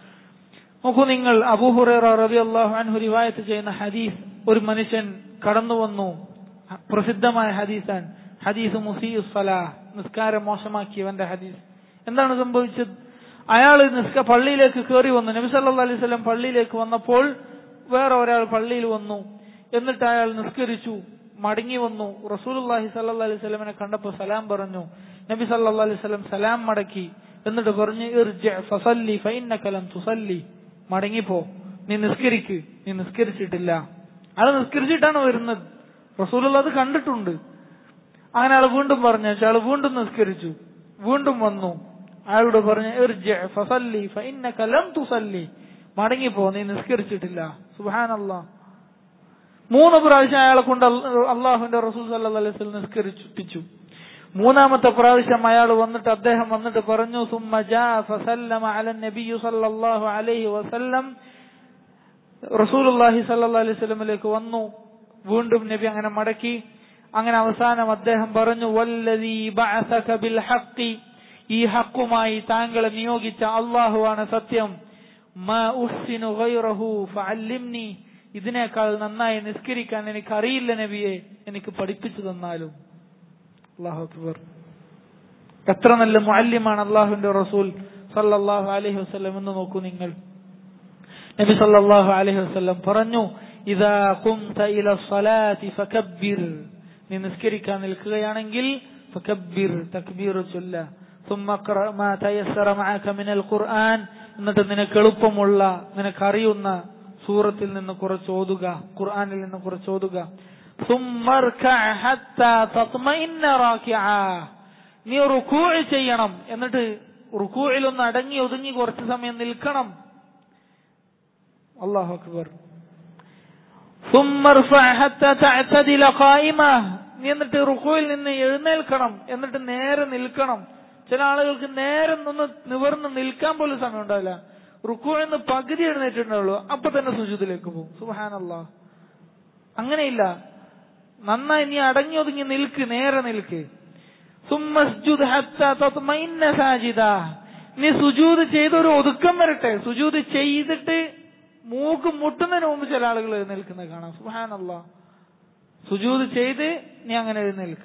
നോക്കൂ നിങ്ങൾ അബൂഹുറേറ റബി അള്ളാഹു അൻഹു റിവായത്ത് ചെയ്യുന്ന ഹദീസ് ഒരു മനുഷ്യൻ കടന്നു വന്നു പ്രസിദ്ധമായ ഹദീസാൻ ഹദീസ് മുസീഉ സലാഹ് നിസ്കാരം മോശമാക്കിയവന്റെ ഹദീസ് എന്താണ് സംഭവിച്ചത് അയാൾ നിസ്ക പള്ളിയിലേക്ക് കയറി വന്നു നബി സല്ലല്ലാഹു അലൈഹി വസല്ലം പള്ളിയിലേക്ക് വന്നപ്പോൾ വേറെ ഒരാൾ പള്ളിയിൽ വന്നു എന്നിട്ട് അയാൾ നിസ്കരിച്ചു മടങ്ങി വന്നു റസൂലുള്ളാഹി സല്ലല്ലാഹു അലൈഹി വസല്ലമനെ കണ്ടപ്പോൾ സലാം പറഞ്ഞു നബി സല്ലല്ലാഹു അലൈഹി വസല്ലം സലാം മടക്കി എന്നിട്ട് പറഞ്ഞു ഇർജി ഫസല്ലി ഫഇന്നക ലം തുസല്ലി മടങ്ങിപ്പോ നീ നിസ്കരിക്ക് നീ നിസ്കരിച്ചിട്ടില്ല അയാൾ നിസ്കരിച്ചിട്ടാണ് വരുന്നത് റസൂലുള്ള അത് കണ്ടിട്ടുണ്ട് അങ്ങനെ അയാൾ വീണ്ടും പറഞ്ഞു അയാൾ വീണ്ടും നിസ്കരിച്ചു വീണ്ടും വന്നു അയാളോട് പറഞ്ഞു ഇർജി ഫസല്ലി ഫഇന്നക ലം തുസല്ലി മടങ്ങിപ്പോ നീ നിസ്കരിച്ചിട്ടില്ല സുബ്ഹാനല്ലാഹ് മൂന്ന് പ്രാവശ്യം അയാളെ കൊണ്ട് അള്ളാഹുവിന്റെ റസൂൽ സല്ലല്ലാഹു അലൈഹി വസല്ലം നിസ്കരിപ്പിച്ചു മൂന്നാമത്തെ പ്രാവശ്യം അയാൾ വന്നിട്ട് അദ്ദേഹം വന്നിട്ട് പറഞ്ഞു സുമ്മ ജാ ഫസല്ലമ അല നബിയു സല്ലല്ലാഹു അലൈഹി വസല്ലം റസൂലുള്ളാഹി സല്ലല്ലാഹു അലൈഹി വസല്ലമിലേക്ക് വന്നു വീണ്ടും നബി അങ്ങനെ മടക്കി അങ്ങനെ അവസാനം അദ്ദേഹം പറഞ്ഞു വല്ലദീ ബഅസക ബിൽ ഹഖി ഈ ഹക്കുമായി താങ്കളെ നിയോഗിച്ച അള്ളാഹുവാണ് സത്യം മാ ഉഹ്സിനു ഗൈറഹു ഫഅല്ലിംനി ഇതിനേക്കാൾ നന്നായി നിസ്കരിക്കാൻ എനിക്ക് അറിയില്ല നബിയെ എനിക്ക് പഠിപ്പിച്ചു തന്നാലും അള്ളാഹു അക്ബർ എത്ര നല്ല മുഅല്ലിമാണ് അള്ളാഹുവിന്റെ റസൂൽ സല്ലല്ലാഹു അലൈഹി വസല്ലം എന്ന് നോക്കൂ നിങ്ങൾ നബി സല്ലല്ലാഹു അലൈഹി വസല്ലം പറഞ്ഞു ഇദാ ഖുംത ഇല സ്വലാത്തി ഫകബ്ബിർ നീ നിസ്കരിക്കാൻ നിൽക്കുകയാണെങ്കിൽ ഫകബ്ബിർ തക്ബീർ ചൊല്ല ثم اقرأ ما تيسر معك من القرآن എന്നിട്ട് നിനക്ക് എളുപ്പമുള്ള നിനക്കറിയുന്ന സൂറത്തിൽ നിന്ന് കുറച്ച് ഓതുക ഖുർആനിൽ നിന്ന് കുറച്ച് ഓതുക നീ റുക്കൂ ചെയ്യണം എന്നിട്ട് റുക്കൂയിൽ ഒന്ന് അടങ്ങി ഒതുങ്ങി കുറച്ച് സമയം നിൽക്കണം അള്ളാഹു അക്ബർ നീ എന്നിട്ട് റുക്കുവിൽ നിന്ന് എഴുന്നേൽക്കണം എന്നിട്ട് നേരെ നിൽക്കണം ചില ആളുകൾക്ക് നേരെ നിന്ന് നിവർന്ന് നിൽക്കാൻ പോലും സമയം ഉണ്ടാവില്ല റുക്കു എന്ന് പകുതി എഴുന്നേറ്റുണ്ടാവുള്ളൂ അപ്പൊ തന്നെ സുജൂദിലേക്ക് പോകും സുഹാനല്ലാ അങ്ങനെയില്ല നന്നായി നീ അടങ്ങി ഒതുങ്ങി നിൽക്ക് നേരെ നിൽക്ക് നീ സുജൂത് ചെയ്ത് ഒരു ഒതുക്കം വരട്ടെ സുജൂത് ചെയ്തിട്ട് മൂക്ക് മുട്ടുന്നതിന് മുമ്പ് ചില ആളുകൾ എഴുന്നേൽക്കുന്നത് കാണാം സുഹാനല്ല സുജൂത് ചെയ്ത് നീ അങ്ങനെ എഴുന്നേൽക്ക്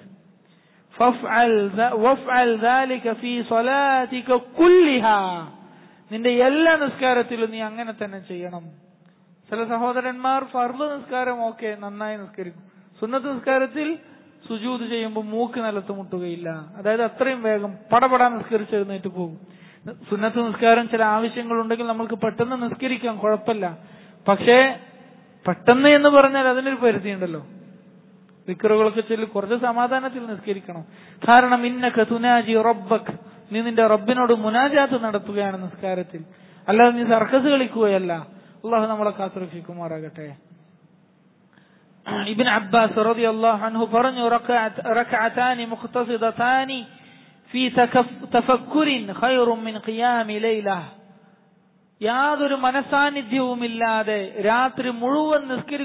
നിന്റെ എല്ലാ നിസ്കാരത്തിലും നീ അങ്ങനെ തന്നെ ചെയ്യണം ചില സഹോദരന്മാർ ഫർദ് നിസ്കാരം ഓക്കെ നന്നായി നിസ്കരിക്കും സുന്നത്ത് നിസ്കാരത്തിൽ സുജൂത് ചെയ്യുമ്പോൾ മൂക്ക് നിലത്ത് മുട്ടുകയില്ല അതായത് അത്രയും വേഗം പടപടാ നിസ്കരിച്ച് എഴുന്നേറ്റ് പോകും സുന്നത്ത് നിസ്കാരം ചില ആവശ്യങ്ങളുണ്ടെങ്കിൽ നമ്മൾക്ക് പെട്ടെന്ന് നിസ്കരിക്കാം കുഴപ്പമില്ല പക്ഷേ പെട്ടെന്ന് എന്ന് പറഞ്ഞാൽ അതിനൊരു പരിധിയുണ്ടല്ലോ വിക്കറുകളൊക്കെ ചൊല്ലി കുറച്ച് സമാധാനത്തിൽ നിസ്കരിക്കണം കാരണം ഇന്നക തുനാജി റബ്ബക് നീ നിന്റെ റബ്ബിനോട് മുനാജാത്ത് നടത്തുകയാണ് നിസ്കാരത്തിൽ അല്ലാതെ നീ സർക്കസ് കളിക്കുകയല്ല അള്ളാഹു നമ്മളെ കാത്തുരക്ഷിക്കുമാറാകട്ടെ ഇബിൻ അബ്ബാസ് റളിയല്ലാഹു അൻഹു പറഞ്ഞു റക്അതാനി മുഖ്തസിദതാനി ഫീ തഫക്കുരിൻ ഖൈറും മിൻ ഖിയാമി ലൈല യാതൊരു മനസാന്നിധ്യവുമില്ലാതെ രാത്രി മുഴുവൻ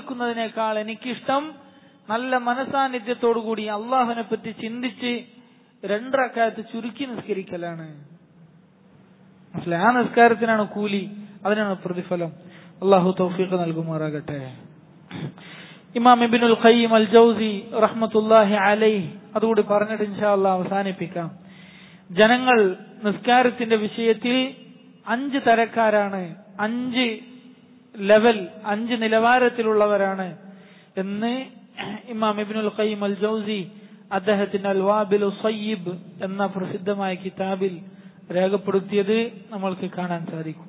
നിസ്കരിക്കുന്നതിനേക്കാൾ എനിക്കിഷ്ടം നല്ല മനസാന്നിധ്യത്തോടുകൂടി അള്ളാഹുവിനെ പറ്റി ചിന്തിച്ച് രണ്ടറക്കാലത്ത് ചുരുക്കി നിസ്കരിക്കലാണ് മനസ്സിലായി ആ നിസ്കാരത്തിനാണ് കൂലി അതിനാണ് പ്രതിഫലം അള്ളാഹു തൗഫീഖ് നൽകുമാറാകട്ടെ ഇമാം ഇബിനുൽ ഖയ്യിം അൽ ജൗസി റഹ്മത്തുല്ലാഹി അലൈഹി അതുകൂടി പറഞ്ഞിട്ട് ഇൻഷാ അള്ളാഹ് അവസാനിപ്പിക്കാം ജനങ്ങൾ നിസ്കാരത്തിന്റെ വിഷയത്തിൽ അഞ്ച് തരക്കാരാണ് അഞ്ച് ലെവൽ അഞ്ച് നിലവാരത്തിലുള്ളവരാണ് എന്ന് ഇമാം ഇബിനുൽ ഖയ്യിം അൽ ജൗസി അദ്ദേഹത്തിന്റെ അൽ വാബിലു സയ്യിബ് എന്ന പ്രസിദ്ധമായ കിതാബിൽ രേഖപ്പെടുത്തിയത് നമ്മൾക്ക് കാണാൻ സാധിക്കും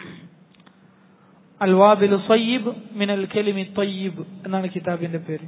അൽ വാബിലു സയ്യിബ് മിനൽ കെലിമി തയ്യിബ് എന്നാണ് കിതാബിന്റെ പേര്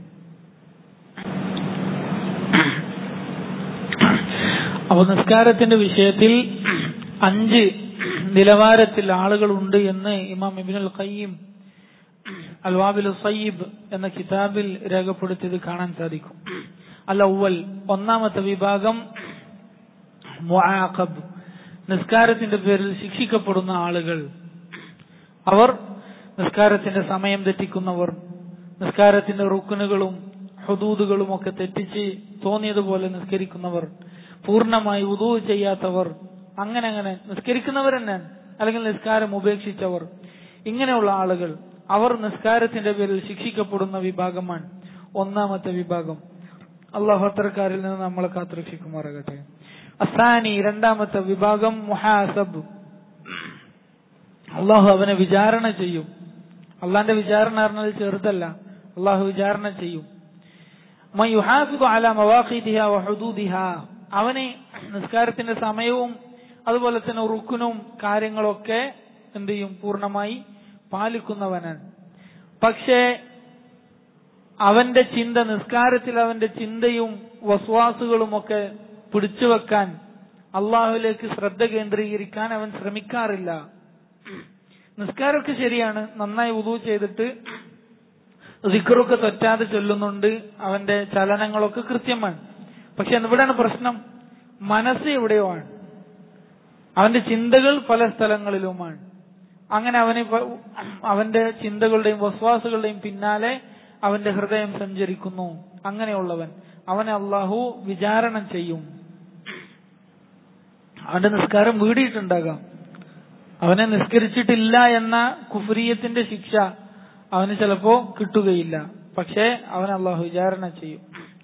അപ്പൊ നിസ്കാരത്തിന്റെ വിഷയത്തിൽ അഞ്ച് നിലവാരത്തിൽ ആളുകളുണ്ട് എന്ന് ഇമാം ഇബിനുൽ ഖയ്യിം അൽവാബിൽ സയ്യിബ് എന്ന കിതാബിൽ രേഖപ്പെടുത്തിയത് കാണാൻ സാധിക്കും അൽ ഔവൽ ഒന്നാമത്തെ വിഭാഗം മുആഖബ് നിസ്കാരത്തിന്റെ പേരിൽ ശിക്ഷിക്കപ്പെടുന്ന ആളുകൾ അവർ നിസ്കാരത്തിന്റെ സമയം തെറ്റിക്കുന്നവർ നിസ്കാരത്തിന്റെ റുക്കുനുകളും ഹുദൂദുകളും ഒക്കെ തെറ്റിച്ച് തോന്നിയതുപോലെ നിസ്കരിക്കുന്നവർ പൂർണ്ണമായി ഉദൂ ചെയ്യാത്തവർ അങ്ങനെ അങ്ങനെ നിസ്കരിക്കുന്നവർ തന്നെ അല്ലെങ്കിൽ നിസ്കാരം ഉപേക്ഷിച്ചവർ ഇങ്ങനെയുള്ള ആളുകൾ അവർ നിസ്കാരത്തിന്റെ പേരിൽ ശിക്ഷിക്കപ്പെടുന്ന വിഭാഗമാണ് ഒന്നാമത്തെ വിഭാഗം അള്ളാഹു അത്തരക്കാരിൽ നിന്ന് നമ്മളെ കാത്തുരക്ഷിക്കുമാറാകട്ടെ അസാനി രണ്ടാമത്തെ വിഭാഗം മുഹാസബ് അള്ളാഹു അവനെ വിചാരണ ചെയ്യും അള്ളാന്റെ വിചാരണ പറഞ്ഞാൽ ചെറുതല്ല അള്ളാഹു വിചാരണ ചെയ്യും അവനെ നിസ്കാരത്തിന്റെ സമയവും അതുപോലെ തന്നെ റുക്കുനും കാര്യങ്ങളൊക്കെ എന്ത് ചെയ്യും പൂർണ്ണമായി പാലിക്കുന്നവനാണ് പക്ഷേ അവന്റെ ചിന്ത നിസ്കാരത്തിൽ അവന്റെ ചിന്തയും വസ്വാസുകളും ഒക്കെ പിടിച്ചു വെക്കാൻ അള്ളാഹുലേക്ക് ശ്രദ്ധ കേന്ദ്രീകരിക്കാൻ അവൻ ശ്രമിക്കാറില്ല നിസ്കാരമൊക്കെ ശരിയാണ് നന്നായി ഉദു ചെയ്തിട്ട് സിക്കറൊക്കെ തെറ്റാതെ ചൊല്ലുന്നുണ്ട് അവന്റെ ചലനങ്ങളൊക്കെ കൃത്യമാണ് പക്ഷെ ഇവിടെയാണ് പ്രശ്നം മനസ്സ് എവിടെയോ ആണ് അവന്റെ ചിന്തകൾ പല സ്ഥലങ്ങളിലുമാണ് അങ്ങനെ അവന് അവന്റെ ചിന്തകളുടെയും വസ്വാസുകളുടെയും പിന്നാലെ അവന്റെ ഹൃദയം സഞ്ചരിക്കുന്നു അങ്ങനെയുള്ളവൻ അവനെ അള്ളാഹു വിചാരണ ചെയ്യും അവന്റെ നിസ്കാരം വീടിയിട്ടുണ്ടാകാം അവനെ നിസ്കരിച്ചിട്ടില്ല എന്ന കുഫ്രീയത്തിന്റെ ശിക്ഷ അവന് ചിലപ്പോ കിട്ടുകയില്ല പക്ഷേ അവൻ അള്ളാഹു വിചാരണ ചെയ്യും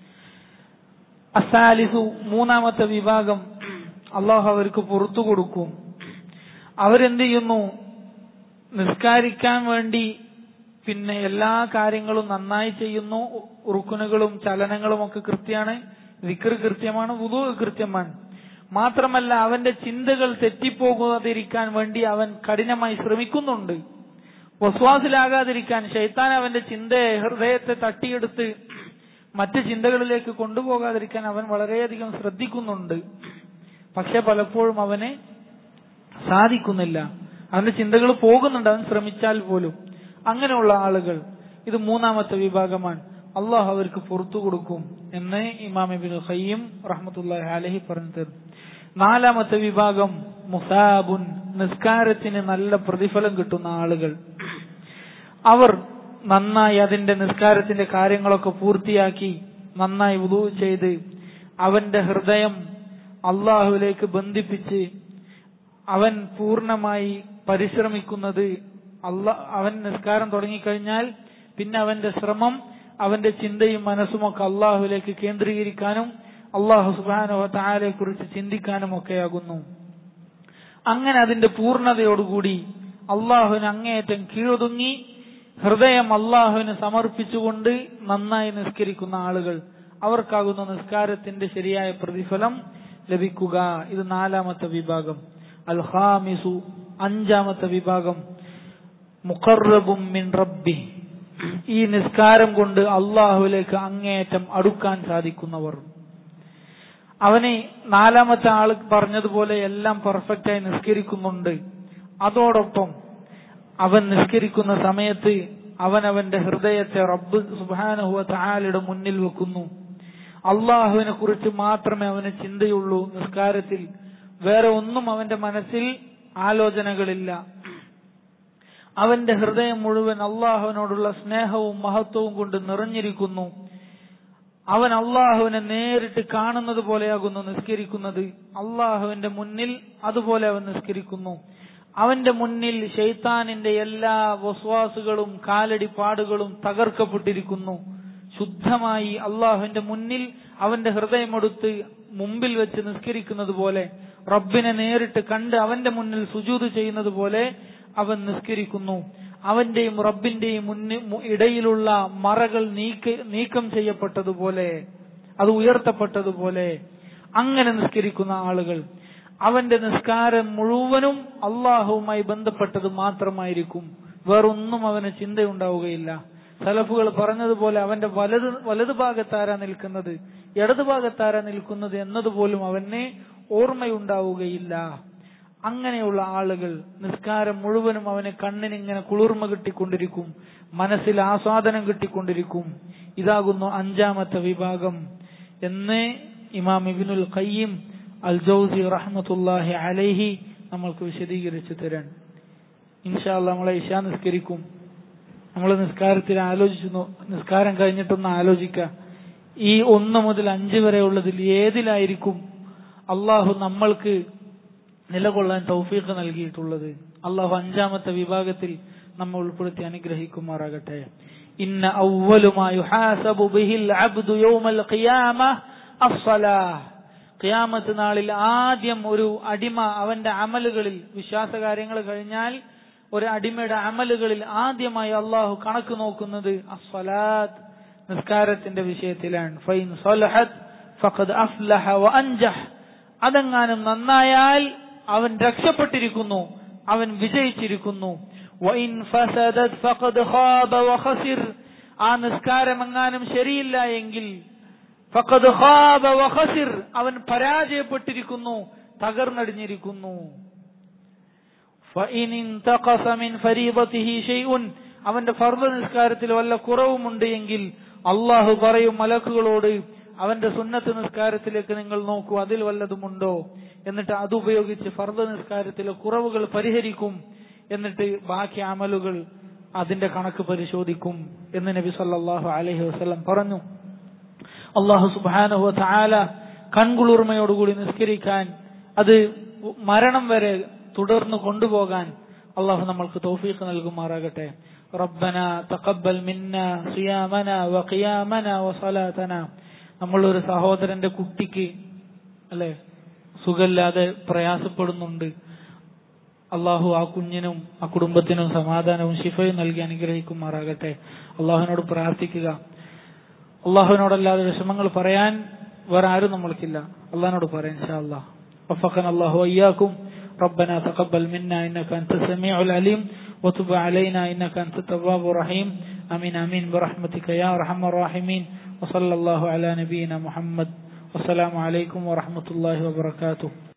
അസാലിസു മൂന്നാമത്തെ വിഭാഗം അള്ളാഹു അവർക്ക് പുറത്തു കൊടുക്കും അവരെന്ത് ചെയ്യുന്നു നിസ്കാരിക്കാൻ വേണ്ടി പിന്നെ എല്ലാ കാര്യങ്ങളും നന്നായി ചെയ്യുന്നു റുക്കുനുകളും ചലനങ്ങളും ഒക്കെ കൃത്യമാണ് വിക്ർ കൃത്യമാണ് വുതു കൃത്യമാണ് മാത്രമല്ല അവന്റെ ചിന്തകൾ തെറ്റിപ്പോകാതിരിക്കാൻ വേണ്ടി അവൻ കഠിനമായി ശ്രമിക്കുന്നുണ്ട് വസ്വാസിലാകാതിരിക്കാൻ ഷെയ്ത്താൻ അവന്റെ ചിന്തയെ ഹൃദയത്തെ തട്ടിയെടുത്ത് മറ്റ് ചിന്തകളിലേക്ക് കൊണ്ടുപോകാതിരിക്കാൻ അവൻ വളരെയധികം ശ്രദ്ധിക്കുന്നുണ്ട് പക്ഷെ പലപ്പോഴും അവന് സാധിക്കുന്നില്ല അവന്റെ ചിന്തകൾ പോകുന്നുണ്ട് അവൻ ശ്രമിച്ചാൽ പോലും അങ്ങനെയുള്ള ആളുകൾ ഇത് മൂന്നാമത്തെ വിഭാഗമാണ് അള്ളാഹു അവർക്ക് പുറത്തു കൊടുക്കും എന്ന് ഇമാം ഇബിൻ ഖയ്യം റഹ്മത്തുല്ലാഹി അലഹി പറഞ്ഞു തരുന്നു നാലാമത്തെ വിഭാഗം മുസാബുൻ നിസ്കാരത്തിന് നല്ല പ്രതിഫലം കിട്ടുന്ന ആളുകൾ അവർ നന്നായി അതിന്റെ നിസ്കാരത്തിന്റെ കാര്യങ്ങളൊക്കെ പൂർത്തിയാക്കി നന്നായി ഉദു ചെയ്ത് അവന്റെ ഹൃദയം അള്ളാഹുവിലേക്ക് ബന്ധിപ്പിച്ച് അവൻ പൂർണ്ണമായി പരിശ്രമിക്കുന്നത് അല്ല അവൻ നിസ്കാരം തുടങ്ങിക്കഴിഞ്ഞാൽ പിന്നെ അവന്റെ ശ്രമം അവന്റെ ചിന്തയും മനസ്സുമൊക്കെ അള്ളാഹുവിലേക്ക് കേന്ദ്രീകരിക്കാനും അള്ളാഹു സുബാനോ താരെ കുറിച്ച് ചിന്തിക്കാനും ഒക്കെയാകുന്നു അങ്ങനെ അതിന്റെ പൂർണ്ണതയോടുകൂടി അള്ളാഹുവിന് അങ്ങേയറ്റം കീഴൊതുങ്ങി ഹൃദയം അള്ളാഹുവിന് സമർപ്പിച്ചുകൊണ്ട് നന്നായി നിസ്കരിക്കുന്ന ആളുകൾ അവർക്കാകുന്ന നിസ്കാരത്തിന്റെ ശരിയായ പ്രതിഫലം ലഭിക്കുക ഇത് നാലാമത്തെ വിഭാഗം അൽ ഹാമിസു അഞ്ചാമത്തെ വിഭാഗം മുഖർറബും മിൻ റബ്ബി ഈ നിസ്കാരം കൊണ്ട് അള്ളാഹുവിലേക്ക് അങ്ങേയറ്റം അടുക്കാൻ സാധിക്കുന്നവർ അവന് നാലാമത്തെ ആള് പറഞ്ഞതുപോലെ എല്ലാം പെർഫെക്റ്റായി നിസ്കരിക്കുന്നുണ്ട് അതോടൊപ്പം അവൻ നിസ്കരിക്കുന്ന സമയത്ത് അവൻ അവന്റെ ഹൃദയത്തെ റബ്ബ് സുബാനഹുവ താലയുടെ മുന്നിൽ വെക്കുന്നു അള്ളാഹുവിനെ കുറിച്ച് മാത്രമേ അവന് ചിന്തയുള്ളൂ നിസ്കാരത്തിൽ വേറെ ഒന്നും അവന്റെ മനസ്സിൽ ആലോചനകളില്ല അവന്റെ ഹൃദയം മുഴുവൻ അള്ളാഹുവിനോടുള്ള സ്നേഹവും മഹത്വവും കൊണ്ട് നിറഞ്ഞിരിക്കുന്നു അവൻ അള്ളാഹുവിനെ നേരിട്ട് കാണുന്നത് പോലെയാകുന്നു നിസ്കരിക്കുന്നത് അള്ളാഹുവിന്റെ മുന്നിൽ അതുപോലെ അവൻ നിസ്കരിക്കുന്നു അവന്റെ മുന്നിൽ ഷെയ്ത്താനിന്റെ എല്ലാ വസ്വാസുകളും കാലടിപ്പാടുകളും തകർക്കപ്പെട്ടിരിക്കുന്നു ശുദ്ധമായി അള്ളാഹുവിന്റെ മുന്നിൽ അവന്റെ ഹൃദയമെടുത്ത് മുമ്പിൽ വെച്ച് നിസ്കരിക്കുന്നത് പോലെ റബ്ബിനെ നേരിട്ട് കണ്ട് അവന്റെ മുന്നിൽ സുജൂത് ചെയ്യുന്നത് പോലെ അവൻ നിസ്കരിക്കുന്നു അവന്റെയും റബ്ബിന്റെയും മുന്നിൽ ഇടയിലുള്ള മറകൾ നീക്ക നീക്കം ചെയ്യപ്പെട്ടതുപോലെ അത് ഉയർത്തപ്പെട്ടതുപോലെ അങ്ങനെ നിസ്കരിക്കുന്ന ആളുകൾ അവന്റെ നിസ്കാരം മുഴുവനും അള്ളാഹുവുമായി ബന്ധപ്പെട്ടത് മാത്രമായിരിക്കും വേറൊന്നും അവന് ചിന്തയുണ്ടാവുകയില്ല സലഫുകൾ പറഞ്ഞതുപോലെ അവന്റെ വലത് വലതു ഭാഗത്താരാ നിൽക്കുന്നത് ഇടതു ഭാഗത്താരാ നിൽക്കുന്നത് എന്നതുപോലും അവന് ഓർമ്മയുണ്ടാവുകയില്ല അങ്ങനെയുള്ള ആളുകൾ നിസ്കാരം മുഴുവനും അവന് കണ്ണിനിങ്ങനെ കുളിർമ കിട്ടിക്കൊണ്ടിരിക്കും മനസ്സിൽ ആസ്വാദനം കിട്ടിക്കൊണ്ടിരിക്കും ഇതാകുന്നു അഞ്ചാമത്തെ വിഭാഗം എന്ന് ഇമാം ഇബിനുൽ ഖയ്യിം അൽ ജൗസി റഹ്മത്തുല്ലാഹി അലൈഹി നമ്മൾക്ക് വിശദീകരിച്ചു തരാൻ ഇൻഷാല്ല നമ്മളെ ഇഷാ നിസ്കരിക്കും നമ്മൾ നിസ്കാരത്തിൽ ആലോചിച്ചു നോ- നിസ്കാരം കഴിഞ്ഞിട്ടൊന്ന് ആലോചിക്കുക ഈ ഒന്ന് മുതൽ അഞ്ച് വരെ ഉള്ളതിൽ ഏതിലായിരിക്കും അള്ളാഹു നമ്മൾക്ക് നിലകൊള്ളാൻ തൗഫീഖ് നൽകിയിട്ടുള്ളത് അള്ളാഹു അഞ്ചാമത്തെ വിഭാഗത്തിൽ നമ്മെ ഉൾപ്പെടുത്തി അനുഗ്രഹിക്കുമാറാകട്ടെ ഇന്ന ഔവലുമായി ബിഹിൽ അബ്ദു യൗമൽ ഖിയാമ അസ്സലാഹ് ഖിയാമത്ത് നാളിൽ ആദ്യം ഒരു അടിമ അവന്റെ അമലുകളിൽ വിശ്വാസകാര്യങ്ങൾ കഴിഞ്ഞാൽ ഒരു അടിമയുടെ അമലുകളിൽ ആദ്യമായി അള്ളാഹു കണക്ക് നോക്കുന്നത് അസ്സലാത്ത് നിസ്കാരത്തിന്റെ വിഷയത്തിലാണ് ഫൈൻ സലഹത്ത് ഫഖദ് അഫ്ലഹ വ അൻജഹ് അതെങ്ങാനും നന്നായാൽ അവൻ രക്ഷപ്പെട്ടിരിക്കുന്നു അവൻ വിജയിച്ചിരിക്കുന്നു വഇൻ ഫസദത് ഫഖദ് ഖാബ വഖസിർ ആ നിസ്കാരം എങ്ങാനും ശരിയില്ല എങ്കിൽ ഫഖദ് ഖാബ വഖസിർ അവൻ പരാജയപ്പെട്ടിരിക്കുന്നു തകർന്നടിഞ്ഞിരിക്കുന്നു ഫഇൻ ഇൻതഖസ മിൻ ഫരീദതിഹി ഷൈഉൻ അവന്റെ ഫർദ് നിസ്കാരത്തിൽ വല്ല കുറവുമുണ്ട് എങ്കിൽ അള്ളാഹു പറയും മലക്കുകളോട് അവന്റെ സുന്നത്ത് നിസ്കാരത്തിലേക്ക് നിങ്ങൾ നോക്കൂ അതിൽ വല്ലതുമുണ്ടോ എന്നിട്ട് അത് ഉപയോഗിച്ച് ഫർദ് നിസ്കാരത്തിലെ കുറവുകൾ പരിഹരിക്കും എന്നിട്ട് ബാക്കി അമലുകൾ അതിന്റെ കണക്ക് പരിശോധിക്കും എന്ന് നബി സല്ലല്ലാഹു അലൈഹി വസല്ലം പറഞ്ഞു അള്ളാഹു സുബാനഹു താല കൺകുളിർമയോടുകൂടി നിസ്കരിക്കാൻ അത് മരണം വരെ തുടർന്ന് കൊണ്ടുപോകാൻ അള്ളാഹു നമ്മൾക്ക് തൗഫീഖ് നൽകുമാറാകട്ടെ ربنا تقبل منا صيامنا وقيامنا وصلاتنا നമ്മളൊരു സഹോദരന്റെ കുട്ടിക്ക് അല്ലെ സുഖമില്ലാതെ പ്രയാസപ്പെടുന്നുണ്ട് അള്ളാഹു ആ കുഞ്ഞിനും ആ കുടുംബത്തിനും സമാധാനവും ശിഫയും നൽകി അനുഗ്രഹിക്കുമാറാകട്ടെ അള്ളാഹുവിനോട് പ്രാർത്ഥിക്കുക അള്ളാഹുവിനോടല്ലാതെ വിഷമങ്ങൾ പറയാൻ വേറെ ആരും നമ്മൾക്കില്ല അള്ളാഹിനോട് പറയാം ഇൻഷാ അള്ളാഹ് وفقنا الله وإياكم ربنا تقبل منا إنك أنت السميع العليم وتب علينا إنك أنت التواب الرحيم آمين آمين برحمتك يا أرحم الراحمين وصلى الله على نبينا محمد والسلام عليكم ورحمة الله وبركاته